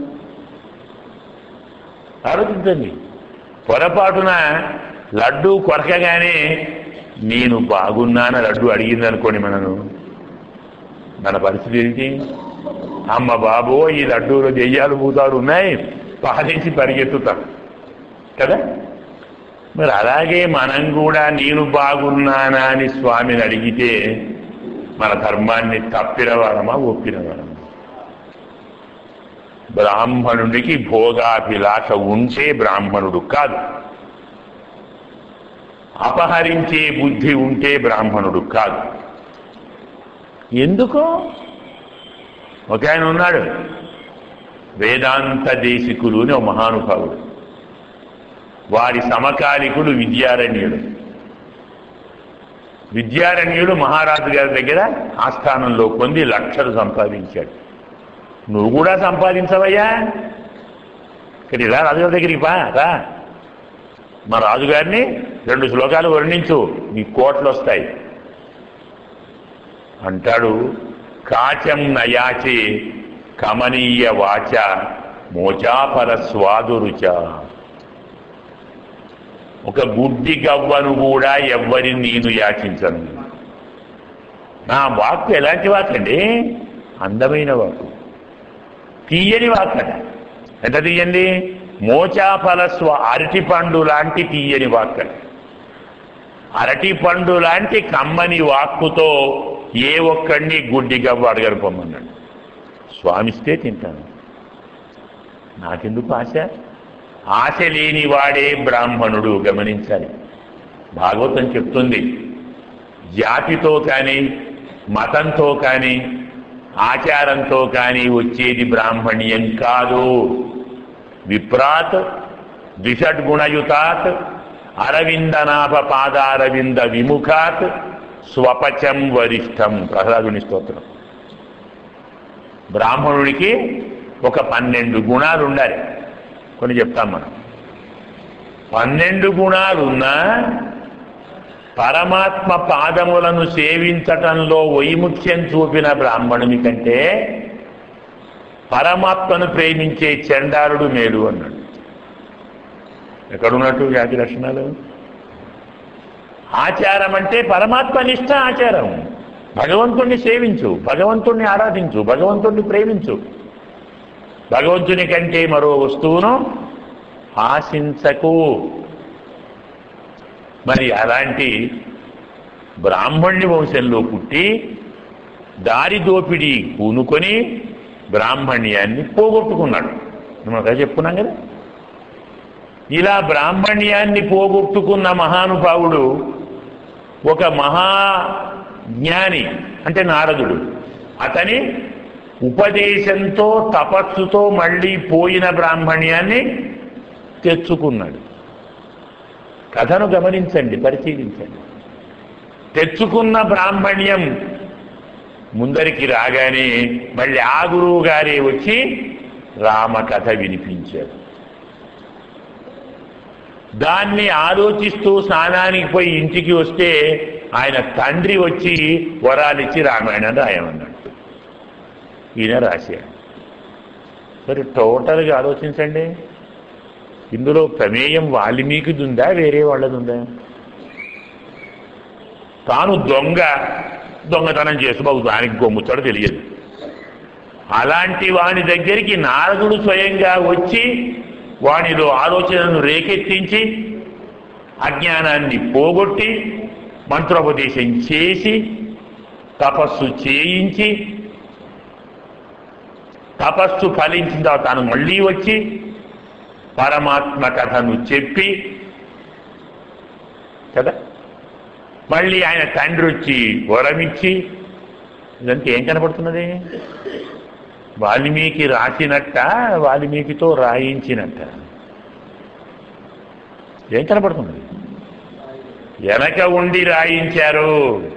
ఆలోచించండి పొరపాటున లడ్డూ కొరకగానే నేను బాగున్నాన లడ్డు అడిగింది అనుకోండి మనను మన పరిస్థితి ఏంటి అమ్మ బాబో ఈ లడ్డూలో దెయ్యాలు భూతాలు ఉన్నాయి పాలేసి పరిగెత్తుతాం కదా మరి అలాగే మనం కూడా నేను బాగున్నానా అని స్వామిని అడిగితే మన ధర్మాన్ని తప్పిన వారమా ఒప్పిన వారమా బ్రాహ్మణుడికి భోగాభిలాష ఉంటే బ్రాహ్మణుడు కాదు అపహరించే బుద్ధి ఉంటే బ్రాహ్మణుడు కాదు ఎందుకు ఒక ఆయన ఉన్నాడు వేదాంత దేశికులు అని ఒక మహానుభావుడు వారి సమకాలికుడు విద్యారణ్యుడు విద్యారణ్యుడు మహారాజు గారి దగ్గర ఆస్థానంలో పొంది లక్షలు సంపాదించాడు నువ్వు కూడా సంపాదించవయ్యా ఇక్కడ ఇలా రాజుగారి దగ్గరికి పా రా మా రాజుగారిని రెండు శ్లోకాలు వర్ణించు నీ కోట్లు వస్తాయి అంటాడు కాచం నయాచి కమనీయ వాచ మోచాపర స్వాదురుచ ఒక గుడ్డి గవ్వను కూడా ఎవ్వరి నేను యాచించను నా వాక్కు ఎలాంటి వాకండి అందమైన వాక్కు తీయని వాక్కట ఎంత తీయండి మోచాఫల స్వ అరటి పండు లాంటి తీయని వాక్కట అరటి పండు లాంటి కమ్మని వాక్కుతో ఏ ఒక్కడిని గుడ్డి గవ్వ అడగరు పొమ్మన్నాడు స్వామిస్తే తింటాను నాకెందుకు ఆశ ఆశ లేని వాడే బ్రాహ్మణుడు గమనించాలి భాగవతం చెప్తుంది జాతితో కానీ మతంతో కానీ ఆచారంతో కానీ వచ్చేది బ్రాహ్మణ్యం కాదు విప్రాత్ ద్విషడ్గుణయుతాత్ అరవిందనాభ పాదారవింద విముఖాత్ స్వపచం వరిష్టం ప్రహ్లాదుని స్తోత్రం బ్రాహ్మణుడికి ఒక పన్నెండు గుణాలు ఉండాలి కొన్ని చెప్తాం మనం పన్నెండు గుణాలున్నా పరమాత్మ పాదములను సేవించటంలో వైముఖ్యం చూపిన బ్రాహ్మణుని కంటే పరమాత్మను ప్రేమించే చండాలుడు మేలు అన్నాడు ఎక్కడున్నట్టు జాతి లక్షణాలు ఆచారం అంటే పరమాత్మ నిష్ట ఆచారం భగవంతుణ్ణి సేవించు భగవంతుణ్ణి ఆరాధించు భగవంతుణ్ణి ప్రేమించు భగవంతుని కంటే మరో వస్తువును ఆశించకు మరి అలాంటి బ్రాహ్మణ్య వంశంలో పుట్టి దారి దోపిడీ పూనుకొని బ్రాహ్మణ్యాన్ని పోగొట్టుకున్నాడు మనం కదా చెప్పుకున్నాం కదా ఇలా బ్రాహ్మణ్యాన్ని పోగొట్టుకున్న మహానుభావుడు ఒక మహా జ్ఞాని అంటే నారదుడు అతని ఉపదేశంతో తపస్సుతో మళ్ళీ పోయిన బ్రాహ్మణ్యాన్ని తెచ్చుకున్నాడు కథను గమనించండి పరిశీలించండి తెచ్చుకున్న బ్రాహ్మణ్యం ముందరికి రాగానే మళ్ళీ ఆ గురువు గారే వచ్చి రామకథ వినిపించారు దాన్ని ఆలోచిస్తూ స్నానానికి పోయి ఇంటికి వస్తే ఆయన తండ్రి వచ్చి వరాలిచ్చి రామాయణం రాయమన్నాడు ఈయన రాశాడు సరే టోటల్గా ఆలోచించండి ఇందులో ప్రమేయం వాల్మీకిది ఉందా వేరే వాళ్ళది ఉందా తాను దొంగ దొంగతనం చేసి బాబు దానికి గొమ్ముతాడు తెలియదు అలాంటి వాని దగ్గరికి నారదుడు స్వయంగా వచ్చి వానిలో ఆలోచనను రేకెత్తించి అజ్ఞానాన్ని పోగొట్టి మంత్రోపదేశం చేసి తపస్సు చేయించి తపస్సు ఫలించిన తర్వాత తాను మళ్ళీ వచ్చి పరమాత్మ కథను చెప్పి కదా మళ్ళీ ఆయన తండ్రి వచ్చి వరమిచ్చి ఇదంతా ఏం కనపడుతున్నది వాల్మీకి రాసినట్ట వాల్మీకితో రాయించినట్ట ఏం కనపడుతున్నది వెనక ఉండి రాయించారు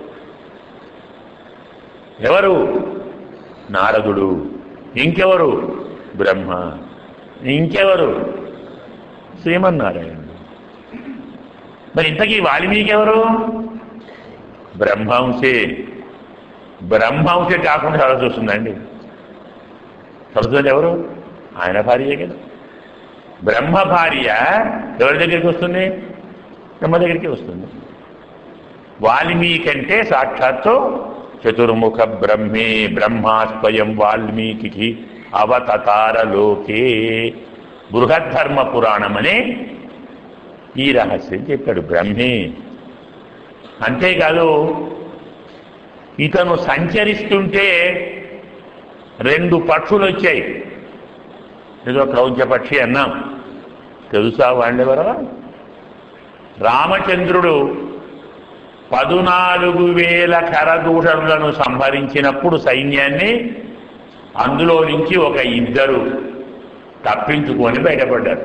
ఎవరు నారదుడు ఇంకెవరు బ్రహ్మ ఇంకెవరు శ్రీమన్నారాయణుడు మరి ఇంతకీ వాల్మీకి ఎవరు బ్రహ్మాంశే బ్రహ్మాంశే కాకుండా సరస్సు వస్తుందండి సరస్వతి ఎవరు ఆయన భార్య కదా బ్రహ్మ భార్య ఎవరి దగ్గరికి వస్తుంది బ్రహ్మ దగ్గరికి వస్తుంది వాల్మీకి అంటే సాక్షాత్తు చతుర్ముఖ బ్రహ్మే బ్రహ్మా స్వయం వాల్మీకి అవతతార లోకే బృహద్ధర్మ పురాణం అనే ఈ రహస్యం చెప్పాడు బ్రహ్మే అంతేకాదు ఇతను సంచరిస్తుంటే రెండు పక్షులు వచ్చాయి ఏదో క్రౌంచ పక్షి అన్నాం తెలుసా వాళ్ళెవరా రామచంద్రుడు పదునాలుగు వేల కరదూషణలను సంహరించినప్పుడు సైన్యాన్ని అందులో నుంచి ఒక ఇద్దరు తప్పించుకొని బయటపడ్డారు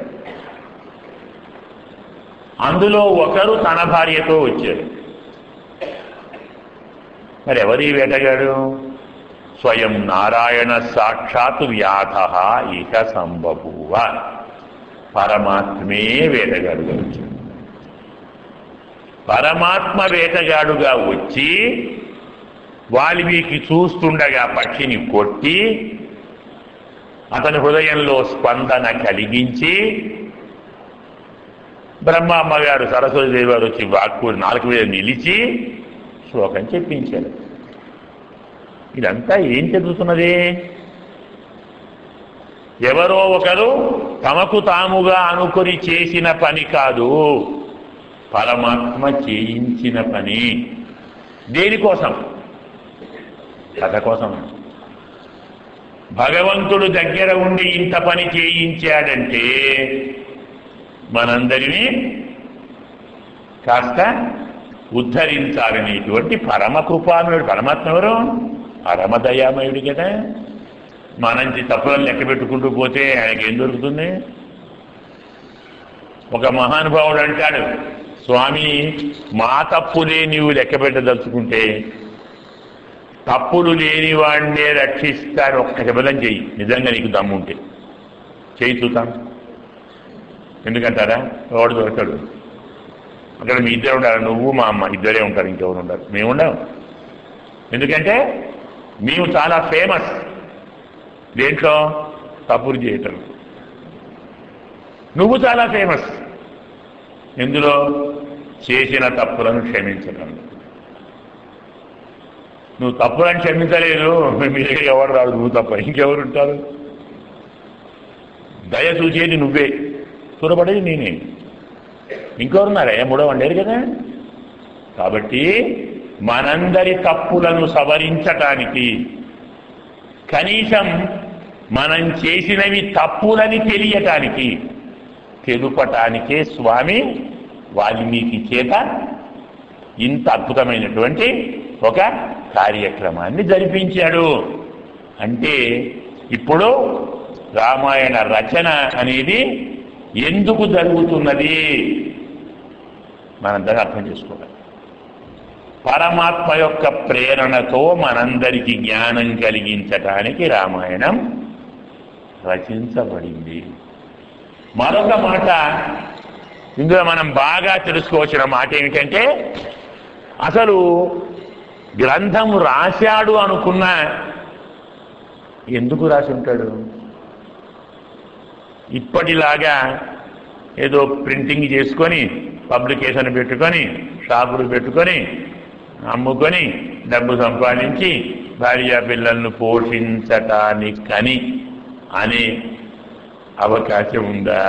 అందులో ఒకరు తన భార్యతో వచ్చారు మరి ఎవరి వేటగాడు స్వయం నారాయణ సాక్షాత్ వ్యాధ ఇక సంబభూవ పరమాత్మే వేటగాడుగా వచ్చాడు పరమాత్మ వేటగాడుగా వచ్చి వాల్మీకి చూస్తుండగా పక్షిని కొట్టి అతని హృదయంలో స్పందన కలిగించి బ్రహ్మ అమ్మగారు సరస్వతి దేవి గారు వచ్చి వాక్కు నాలుగు మీద నిలిచి శ్లోకం చెప్పించారు ఇదంతా ఏం చదువుతున్నది ఎవరో ఒకరు తమకు తాముగా అనుకొని చేసిన పని కాదు పరమాత్మ చేయించిన పని దేనికోసం కథ కోసం భగవంతుడు దగ్గర ఉండి ఇంత పని చేయించాడంటే మనందరినీ కాస్త ఉద్ధరించాలనేటువంటి పరమ కృపామయుడు పరమాత్మ ఎవరు పరమ దయామయుడు కదా మనంచి తప్పులను లెక్క పెట్టుకుంటూ పోతే ఆయనకి ఏం దొరుకుతుంది ఒక మహానుభావుడు అంటాడు స్వామి మా తప్పులే నీవు లెక్క పెట్టదలుచుకుంటే తప్పులు లేని వాడినే రక్షిస్తారు ఒక్క శబదం చెయ్యి నిజంగా నీకు దమ్ముంటే చేయి చూద్దాం ఎందుకంటారా వాడు దొరకడు అక్కడ మీ ఇద్దరు ఉంటారు నువ్వు మా అమ్మ ఇద్దరే ఉంటారు ఇంకెవరు ఉంటారు మేము ఉండం ఎందుకంటే మేము చాలా ఫేమస్ దేంట్లో తప్పులు చేయటం నువ్వు చాలా ఫేమస్ ఎందులో చేసిన తప్పులను క్షమించడం నువ్వు తప్పులను క్షమించలేదు మీ దగ్గర ఎవరు రాదు నువ్వు తప్ప ఇంకెవరు ఉంటారు దయ చూసేది నువ్వే చూడబడేది నేనే ఇంకెవరున్నారా మూడో వండేరు కదా కాబట్టి మనందరి తప్పులను సవరించటానికి కనీసం మనం చేసినవి తప్పులని తెలియటానికి తెలుపటానికే స్వామి వాల్మీకి చేత ఇంత అద్భుతమైనటువంటి ఒక కార్యక్రమాన్ని జరిపించాడు అంటే ఇప్పుడు రామాయణ రచన అనేది ఎందుకు జరుగుతున్నది మనందరం అర్థం చేసుకోవాలి పరమాత్మ యొక్క ప్రేరణతో మనందరికీ జ్ఞానం కలిగించటానికి రామాయణం రచించబడింది మరొక మాట ఇందులో మనం బాగా తెలుసుకోవచ్చిన మాట ఏమిటంటే అసలు గ్రంథం రాశాడు అనుకున్న ఎందుకు రాసి ఉంటాడు ఇప్పటిలాగా ఏదో ప్రింటింగ్ చేసుకొని పబ్లికేషన్ పెట్టుకొని షాపులు పెట్టుకొని అమ్ముకొని డబ్బు సంపాదించి భార్య పిల్లలను పోషించటానికని అనే అవకాశం ఉందా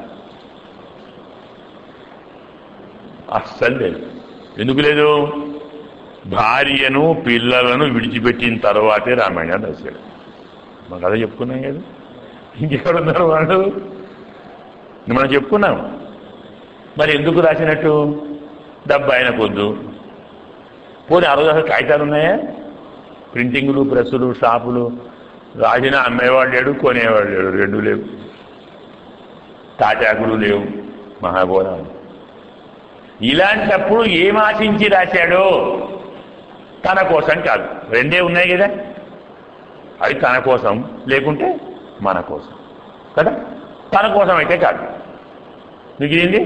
అస్సలు లేదు ఎందుకు లేదు భార్యను పిల్లలను విడిచిపెట్టిన తర్వాతే రామాయణం రాశాడు మనం కథ చెప్పుకున్నాం కదా ఇంకెక్కడున్నారు వాళ్ళు మనం చెప్పుకున్నాం మరి ఎందుకు రాసినట్టు డబ్బు ఆయనకు వద్దు పోనీ ఆ రోజు అసలు కాగితాలు ఉన్నాయా ప్రింటింగులు ప్రెస్సులు షాపులు రాసిన అమ్మేవాడు లేడు కొనేవాడు లేడు రెండు లేవు తాటాకులు లేవు మహాఘోరం ఇలాంటప్పుడు ఏం ఆశించి రాశాడో తన కోసం కాదు రెండే ఉన్నాయి కదా అవి తన కోసం లేకుంటే మన కోసం కదా తన కోసం అయితే కాదు మిగిలింది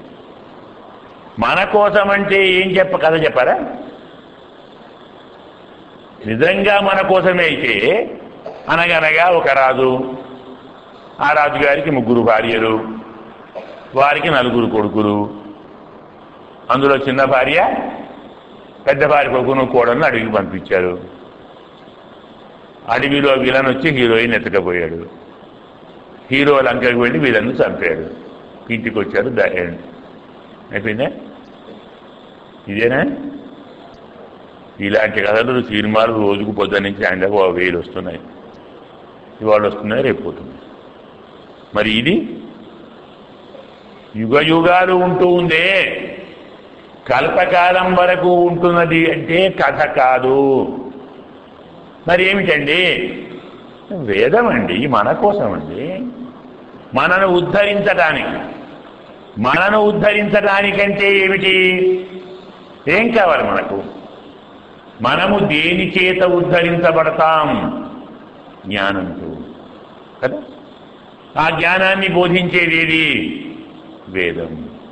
మన కోసం అంటే ఏం చెప్ప కథ చెప్పారా నిజంగా మన కోసమే అయితే అనగనగా ఒక రాజు ఆ రాజుగారికి ముగ్గురు భార్యలు వారికి నలుగురు కొడుకులు అందులో చిన్న భార్య పెద్ద భార్య కొడుకును కోడలను అడవికి పంపించారు అడవిలో విలన్ వచ్చి హీరోయిన్ ఎత్తకపోయాడు హీరో లంకకి వెళ్ళి వీళ్ళను చంపాడు ఇంటికి వచ్చారు ద ఎండ్ అయిపోయిందా ఇదేనా ఇలాంటి కథలు సినిమాలు రోజుకు పొద్దున్న నుంచి ఆయన ఓ వేలు వస్తున్నాయి ఇవాళ వస్తున్నాయి రేపు పోతున్నాయి మరి ఇది యుగ యుగాలు ఉంటూ ఉందే కల్పకాలం వరకు ఉంటున్నది అంటే కథ కాదు మరి ఏమిటండి వేదం అండి మన కోసం అండి మనను ఉద్ధరించడానికి మనను ఉద్ధరించడానికంటే ఏమిటి ఏం కావాలి మనకు మనము దేని చేత ఉద్ధరించబడతాం జ్ఞానంతో కదా ఆ జ్ఞానాన్ని బోధించేది ఏది వేదం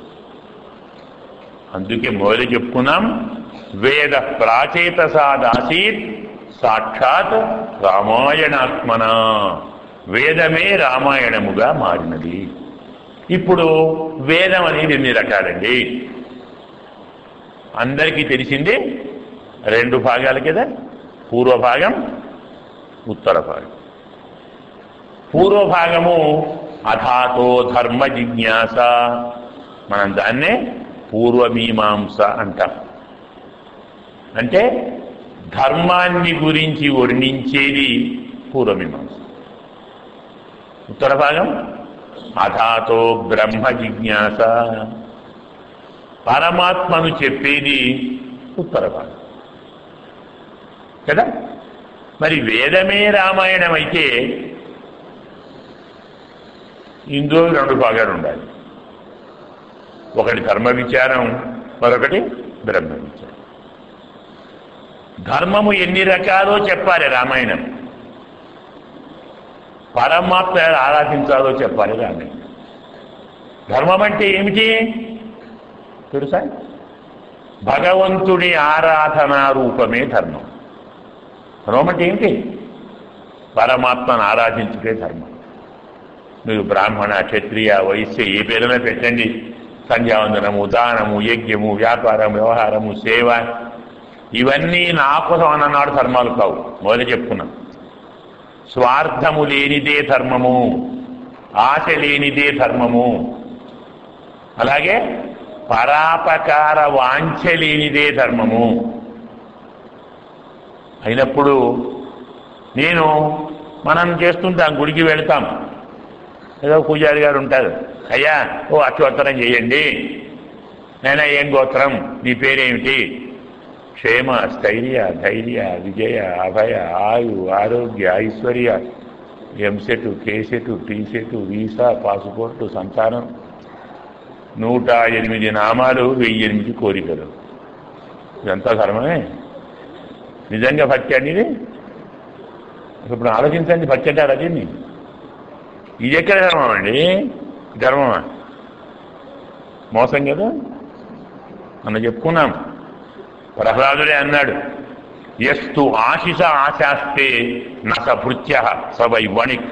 అందుకే మొదలు చెప్పుకున్నాం వేద ప్రాచేత సాదాసీత్ సాక్షాత్ రామాయణాత్మన వేదమే రామాయణముగా మారినది ఇప్పుడు వేదం అనేది ఎన్ని రకాలండి అందరికీ తెలిసింది రెండు భాగాలు కదా పూర్వ భాగం ఉత్తర భాగం పూర్వ భాగము అథాతో ధర్మ జిజ్ఞాస మనం దాన్నే పూర్వమీమాంస అంటాం అంటే ధర్మాన్ని గురించి వర్ణించేది పూర్వమీమాంస ఉత్తర భాగం అథాతో బ్రహ్మ జిజ్ఞాస పరమాత్మను చెప్పేది ఉత్తర భాగం కదా మరి వేదమే రామాయణం అయితే ఇందులో రెండు భాగాలు ఉండాలి ఒకటి ధర్మ విచారం మరొకటి బ్రహ్మ విచారం ధర్మము ఎన్ని రకాలో చెప్పాలి రామాయణం పరమాత్మ ఎలా ఆరాధించాలో చెప్పాలి రామాయణం ధర్మం అంటే ఏమిటి తెలుసా భగవంతుడి ఆరాధనా రూపమే ధర్మం ధర్మం అంటే ఏమిటి పరమాత్మను ఆరాధించుటే ధర్మం మీరు బ్రాహ్మణ క్షత్రియ వైశ్య ఏ పేరున పెట్టండి సంధ్యావందనము దానము యజ్ఞము వ్యాపారం వ్యవహారము సేవ ఇవన్నీ నా కోసం అన్ననాడు ధర్మాలు కావు మొదలు చెప్పుకున్నాం స్వార్థము లేనిదే ధర్మము ఆశ లేనిదే ధర్మము అలాగే పరాపకార వాంఛ లేనిదే ధర్మము అయినప్పుడు నేను మనం చేస్తుంటాం గుడికి వెళ్తాం ఏదో పూజారి గారు ఉంటారు అయ్యా ఓ అశ్వత్తరం చేయండి నేను ఏం గోత్రం నీ పేరేమిటి క్షేమ స్థైర్య ధైర్య విజయ అభయ ఆయు ఆరోగ్య ఐశ్వర్య ఎంసెట్ కేసెట్ టీసెట్ వీసా పాస్పోర్టు సంతానం నూట ఎనిమిది నామాలు వెయ్యి ఎనిమిది కోరికలు ఇదంతా ధర్మమే నిజంగా భక్తి అండి ఇది ఇప్పుడు ఆలోచించండి భక్తి అంటే అరచింది ఇది ఎక్కడ ధర్మం అండి ధర్మమా మోసం కదా మనం చెప్పుకున్నాం ప్రహ్లాదుడే అన్నాడు ఎస్తు ఆశిష ఆశాస్తే నసభృత్య సవై వణిక్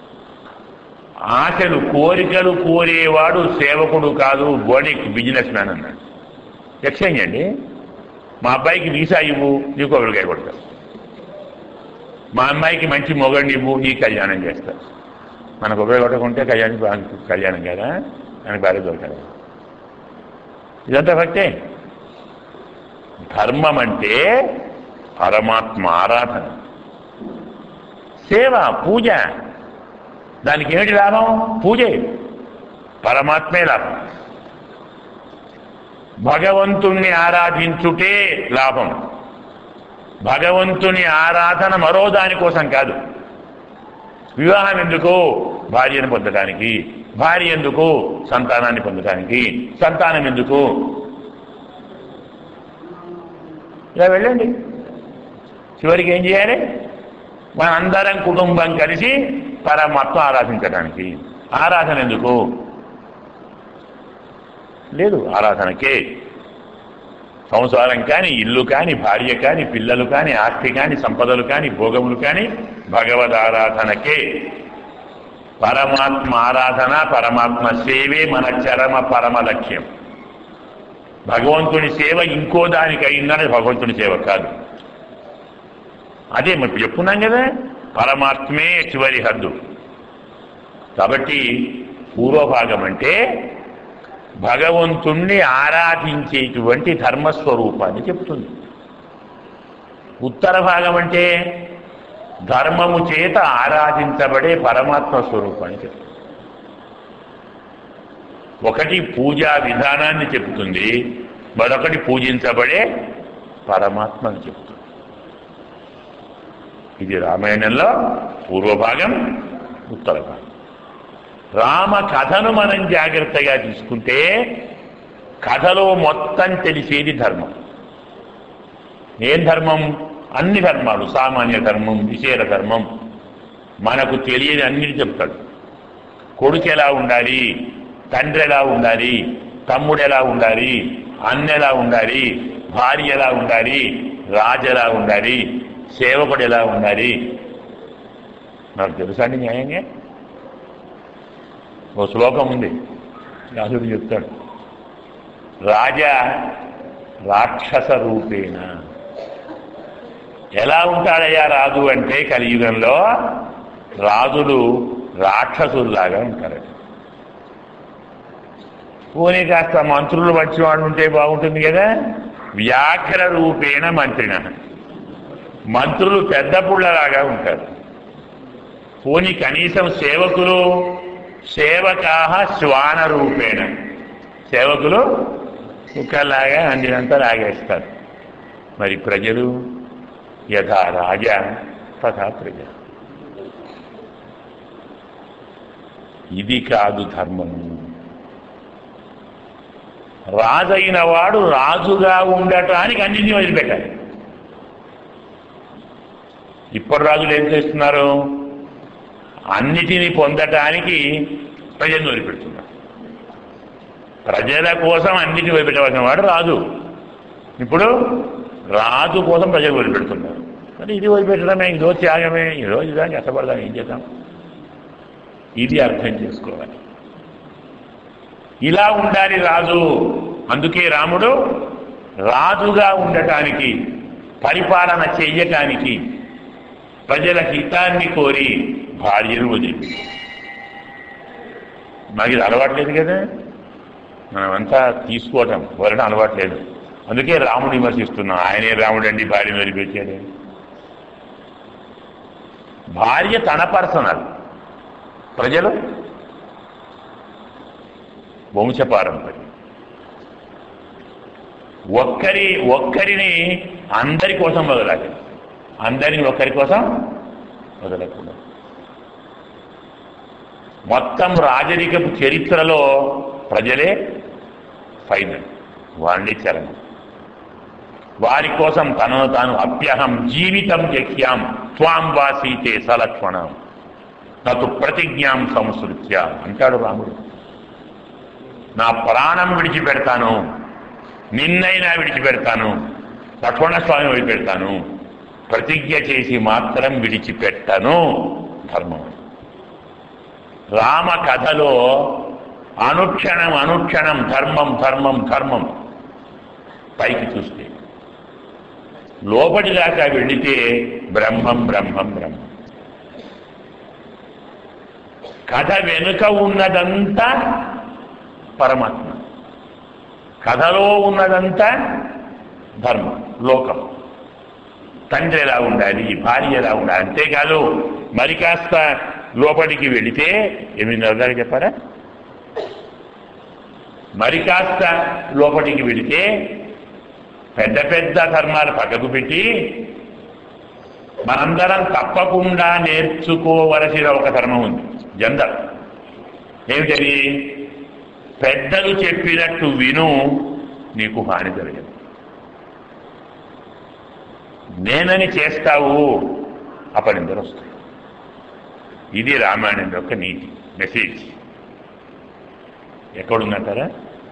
ఆశలు కోరికలు కోరేవాడు సేవకుడు కాదు వణిక్ బిజినెస్ మ్యాన్ అన్నాడు ఎక్స్చేంజ్ అండి మా అబ్బాయికి వీసా ఇవ్వు నీకు ఒకరికాయ కొడతా మా అమ్మాయికి మంచి మొగడిని ఇవ్వు నీ కళ్యాణం చేస్తా మనకు ఉపయోగపడకుంటే కళ్యాణం కళ్యాణం కదా మనకు భార్య దొరకదు ఇదంతా భక్తే ధర్మం అంటే పరమాత్మ ఆరాధన సేవ పూజ దానికి ఏమిటి లాభం పూజే పరమాత్మే లాభం భగవంతుణ్ణి ఆరాధించుటే లాభం భగవంతుని ఆరాధన మరో దానికోసం కాదు వివాహం ఎందుకు భార్యను పొందడానికి భార్య ఎందుకు సంతానాన్ని పొందడానికి సంతానం ఎందుకు ఇలా వెళ్ళండి చివరికి ఏం చేయాలి మనందరం కుటుంబం కలిసి పరమాత్మ ఆరాధించడానికి ఆరాధన ఎందుకు లేదు ఆరాధనకే సంసారం కానీ ఇల్లు కానీ భార్య కానీ పిల్లలు కానీ ఆస్తి కానీ సంపదలు కానీ భోగములు కానీ భగవద్ ఆరాధనకే పరమాత్మ ఆరాధన పరమాత్మ సేవే మన చరమ పరమ లక్ష్యం భగవంతుని సేవ ఇంకో దానికి అయిందని భగవంతుని సేవ కాదు అదే మరి చెప్పుకున్నాం కదా పరమాత్మే చివరి హద్దు కాబట్టి పూర్వభాగం అంటే భగవంతుణ్ణి ఆరాధించేటువంటి ధర్మస్వరూపాన్ని చెప్తుంది ఉత్తర భాగం అంటే ధర్మము చేత ఆరాధించబడే పరమాత్మ స్వరూపాన్ని చెప్తుంది ఒకటి పూజా విధానాన్ని చెప్తుంది మరొకటి పూజించబడే పరమాత్మని చెప్తుంది ఇది రామాయణంలో పూర్వభాగం ఉత్తర భాగం రామ కథను మనం జాగ్రత్తగా తీసుకుంటే కథలో మొత్తం తెలిసేది ధర్మం ఏం ధర్మం అన్ని ధర్మాలు సామాన్య ధర్మం విశేష ధర్మం మనకు తెలియని అన్నిటి చెప్తాడు కొడుకు ఎలా ఉండాలి తండ్రి ఎలా ఉండాలి తమ్ముడు ఎలా ఉండాలి అన్న ఎలా ఉండాలి భార్య ఎలా ఉండాలి రాజు ఎలా ఉండాలి సేవకుడు ఎలా ఉండాలి నాకు తెలుసా అండి న్యాయంగా ఓ శ్లోకం ఉంది వ్యాసుడు చెప్తాడు రాజా రాక్షస రూపేణ ఎలా ఉంటాడయ్యా రాజు అంటే కలియుగంలో రాజులు రాక్షసుల్లాగా ఉంటారట పోనీ కాస్త మంత్రులు వచ్చి వాడు ఉంటే బాగుంటుంది కదా వ్యాఘ్ర రూపేణ మంత్రిన మంత్రులు పెద్ద పుళ్ళలాగా ఉంటారు పోనీ కనీసం సేవకులు సేవకాహ శ్వాన రూపేణ సేవకులు కుక్కలాగా అందినంత లాగేస్తారు మరి ప్రజలు యథా రాజా తథా ప్రజ ఇది కాదు ధర్మము రాజైన వాడు రాజుగా ఉండటానికి అన్నింటినీ వదిలిపెట్టాలి ఇప్పుడు రాజులు ఏం చేస్తున్నారు అన్నిటినీ పొందటానికి ప్రజలను వదిలిపెడుతున్నారు ప్రజల కోసం అన్నిటిని వదిలిపెట్టవలసిన వాడు రాజు ఇప్పుడు రాజు కోసం ప్రజలు వదిలిపెడుతున్నారు మరి ఇది వదిలిపెట్టడమే ఇదో త్యాగమే ఇదో ఇదా కష్టపడదాం ఏం చేద్దాం ఇది అర్థం చేసుకోవాలి ఇలా ఉండాలి రాజు అందుకే రాముడు రాజుగా ఉండటానికి పరిపాలన చెయ్యటానికి ప్రజల హితాన్ని కోరి భార్యను వదిలి మాకు ఇది అలవాట్లేదు కదా మనమంతా తీసుకోవటం వలన అలవాట్లేదు అందుకే రాముడు విమర్శిస్తున్నాం ఆయనే రాముడు అండి భార్యను వదిలిపెట్టాడు భార్య తన పర్సనల్ ప్రజలు వంశపారంపర్యం ఒక్కరి ఒక్కరిని అందరి కోసం వదలాలి అందరిని ఒక్కరి కోసం వదలకూడదు మొత్తం రాజరికపు చరిత్రలో ప్రజలే ఫైనల్ వాళ్ళే చరణం వారి కోసం తనను తాను అప్యహం జీవితం జక్ష్యాం త్వాం వాసీతే సలక్ష్మణం నటు ప్రతిజ్ఞాం సంసృత్య అంటాడు రాముడు నా ప్రాణం విడిచిపెడతాను నిన్నైనా విడిచిపెడతాను లక్ష్మణస్వామి వదిలిపెడతాను ప్రతిజ్ఞ చేసి మాత్రం విడిచిపెట్టను ధర్మం రామ కథలో అనుక్షణం అనుక్షణం ధర్మం ధర్మం ధర్మం పైకి చూస్తే లోపటి దాకా వెళితే బ్రహ్మం బ్రహ్మం బ్రహ్మం కథ వెనుక ఉన్నదంతా పరమాత్మ కథలో ఉన్నదంతా ధర్మం లోకం తండ్రి ఎలా ఉండాలి భార్య ఎలా ఉండాలి అంతేకాదు మరి కాస్త లోపలికి వెళితే ఎనిమిదిన్నర దాకా చెప్పారా మరి కాస్త లోపలికి వెళితే పెద్ద పెద్ద ధర్మాలు పక్కకు పెట్టి మనందరం తప్పకుండా నేర్చుకోవలసిన ఒక ధర్మం ఉంది జందర్ ఏమిటది పెద్దలు చెప్పినట్టు విను నీకు హాని జరగదు నేనని చేస్తావు అపనిందలు వస్తాయి ఇది రామాయణం యొక్క నీతి మెసేజ్ ఎక్కడుందంటారా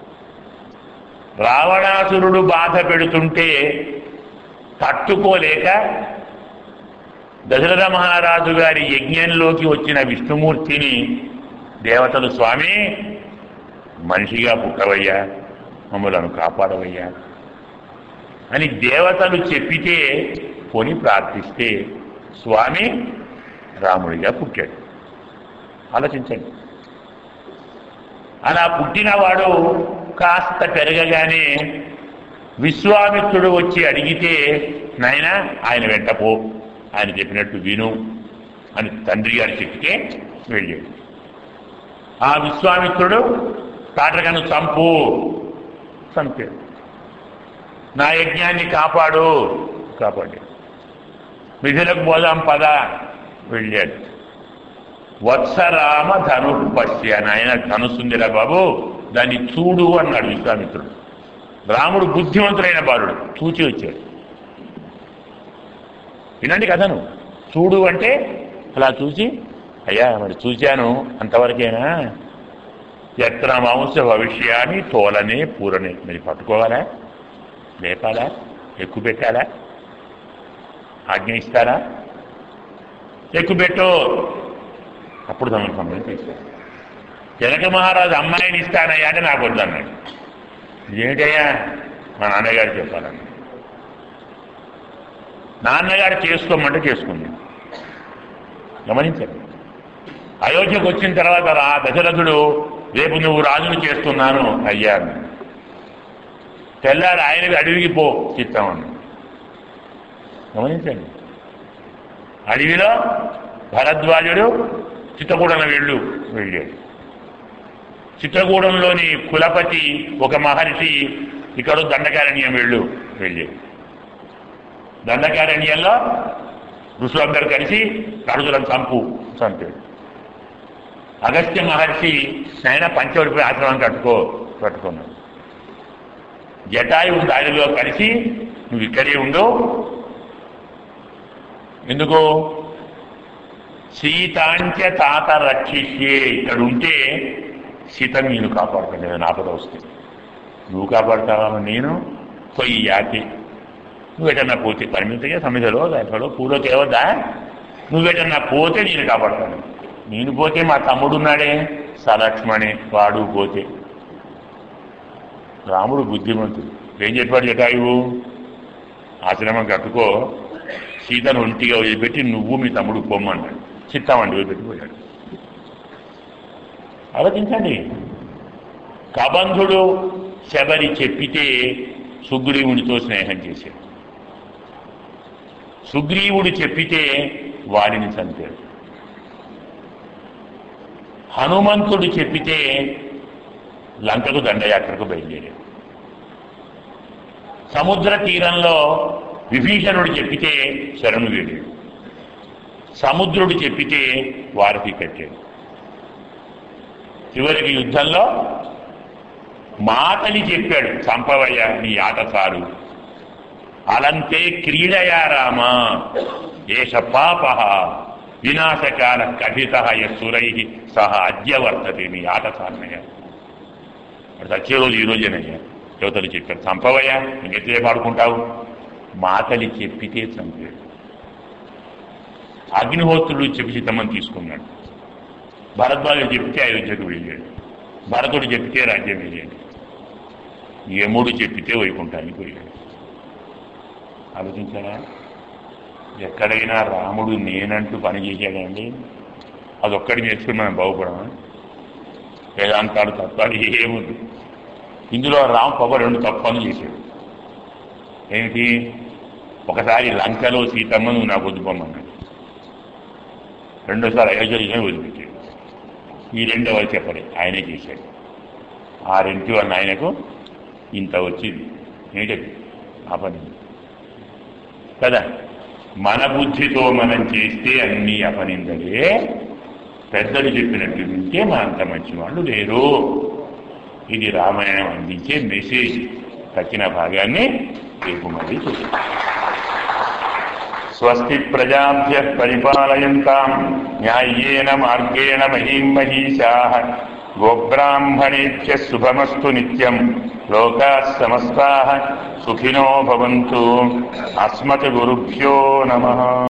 రావణాసురుడు బాధ పెడుతుంటే తట్టుకోలేక దశరథ మహారాజు గారి యజ్ఞంలోకి వచ్చిన విష్ణుమూర్తిని దేవతలు స్వామి మనిషిగా పుట్టవయ్యా మమ్మలను కాపాడవయ్యా అని దేవతలు చెప్పితే కొని ప్రార్థిస్తే స్వామి రాముడిగా పుట్టాడు ఆలోచించండి అలా పుట్టినవాడు కాస్త పెరగగానే విశ్వామిత్రుడు వచ్చి అడిగితే నాయన ఆయన వెంట పో ఆయన చెప్పినట్టు విను అని తండ్రి గారు చెప్తే వెళ్ళాడు ఆ విశ్వామిత్రుడు తాటకను చంపు చంపాడు నా యజ్ఞాన్ని కాపాడు కాపాడాడు మిథులకు పోదాం పద వెళ్ళాడు వత్సరామ ధను పశ్య నాయన ధనుసుందిరా బాబు దాన్ని చూడు అన్నాడు విశ్వామిత్రుడు రాముడు బుద్ధిమంతుడైన బాలుడు చూచి వచ్చాడు వినండి కథను చూడు అంటే అలా చూసి అయ్యా మరి చూశాను అంతవరకేనా ఎత్ర మాంస భవిష్యాన్ని తోలనే పూరనే మరి పట్టుకోవాలా లేపాలా ఎక్కువ పెట్టాలా ఆజ్ఞ ఇస్తారా ఎక్కువ పెట్టు అప్పుడు తమ సమయం తీశారు జనక మహారాజు అమ్మాయిని ఇస్తానయ్యా అంటే నాకు వద్దన్నాడు ఏంటయ్యా మా నాన్నగారు చెప్పాలన్న నాన్నగారు చేసుకోమంటే చేసుకుంది గమనించండి అయోధ్యకు వచ్చిన తర్వాత రా దశరథుడు రేపు నువ్వు రాజును చేస్తున్నాను అయ్యా అన్నాడు. తెల్లారి ఆయనకి అడవికి పో చిత్తామన్నాడు గమనించండి అడవిలో భరద్వాజుడు చిత్తగూడన వెళ్ళు వెళ్ళాడు చిత్రగూడెంలోని కులపతి ఒక మహర్షి ఇక్కడ దండకారణ్యం వెళ్ళు వెళ్ళాడు దండకారణ్యంలో ఋషులందరూ కలిసి కడుదలను చంపు చంపాడు అగస్త్య మహర్షి నైనా పంచవడిపై ఆశ్రమం కట్టుకో కట్టుకున్నాడు జటాయు దారిలో కలిసి నువ్వు ఇక్కడే ఉండు ఎందుకు సీతాంచ తాత రక్షిష్యే ఇక్కడ ఉంటే సీత నేను కాపాడుతాను నేను ఆపద వస్తే నువ్వు కాపాడుతావా నేను కొయ్యి యాకి నువ్వెటన్నా పోతే పరిమితిగా సమిధలో దాంట్లో పూలో తేవద్దా నువ్వెటన్నా పోతే నేను కాపాడుతాను నేను పోతే మా తమ్ముడు ఉన్నాడే సలక్ష్మణి వాడు పోతే రాముడు బుద్ధిమంతుడు ఏం చెప్పాడు జటాయువు ఆశ్రమం కట్టుకో సీతను ఒంటిగా వదిలిపెట్టి నువ్వు మీ తమ్ముడు పొమ్మన్నాడు చిత్తామండి వదిలిపెట్టిపోయాడు ఆలోచించండి కబంధుడు శబరి చెప్పితే సుగ్రీవునితో స్నేహం చేశాడు సుగ్రీవుడు చెప్పితే వాడిని చంపాడు హనుమంతుడు చెప్పితే లంకకు దండయాత్రకు బయలుదేరాడు సముద్ర తీరంలో విభీషణుడు చెప్పితే శరణు వేడాడు సముద్రుడు చెప్పితే వారికి కట్టాడు చివరికి యుద్ధంలో మాటని చెప్పాడు చంపవయ్య నీ ఆట సారు అలంతే క్రీడయా రామ ఏష పాప వినాశకాల కథిత యసురై సహ అద్య వర్తతే నీ ఆట సారనయ్య మరి సచ్చే రోజు ఈ రోజేనయ్యా యువతలు చెప్పాడు చంపవయ్యా ఇంకెట్లే పాడుకుంటావు మాటలి చెప్పితే చంపాడు అగ్నిహోత్రుడు చెప్పి చిత్తమని తీసుకున్నాడు భరద్వాజుడు చెప్తే అయోధ్యకు వెళ్ళాడు భరతుడు చెప్తే రాజ్యం వెళ్ళాడు యముడు చెప్పితే వైకుంఠానికి వెళ్ళాడు ఆలోచించారా ఎక్కడైనా రాముడు నేనంటూ పని చేశాడండి అదొక్కడి నేర్చుకుని మనం బాగుపడమా వేదాంతాలు తత్వాలు ఏముంది ఇందులో రామ్ పవ రెండు తప్పు పనులు చేశాడు ఏమిటి ఒకసారి లంకలో సీతమ్మ నువ్వు నాకు వద్దుకోమన్నాడు రెండోసారి అయోధ్య వదిలిపెట్టాడు ఈ రెండవ చెప్పలే ఆయనే చేశాడు ఆ రెంటి వల్ల ఆయనకు ఇంత వచ్చింది ఏంటది ఆ పని కదా మన బుద్ధితో మనం చేస్తే అన్ని అపనిందలే పెద్దలు చెప్పినట్టు వింటే మనంత మంచి వాళ్ళు లేరు ఇది రామాయణం అందించే మెసేజ్ తక్కిన భాగాన్ని రేపు మళ్ళీ చూస్తాం స్వస్తి ప్రజాభ్య పరిపాలయంతాం న్యాయేన మార్గేణ మహీం మహీషా గోబ్రాహ్మణేభ్య శుభమస్తు నిత్యం లోకా సమస్తా సుఖినో భవంతు అస్మత్ గురుభ్యో నమ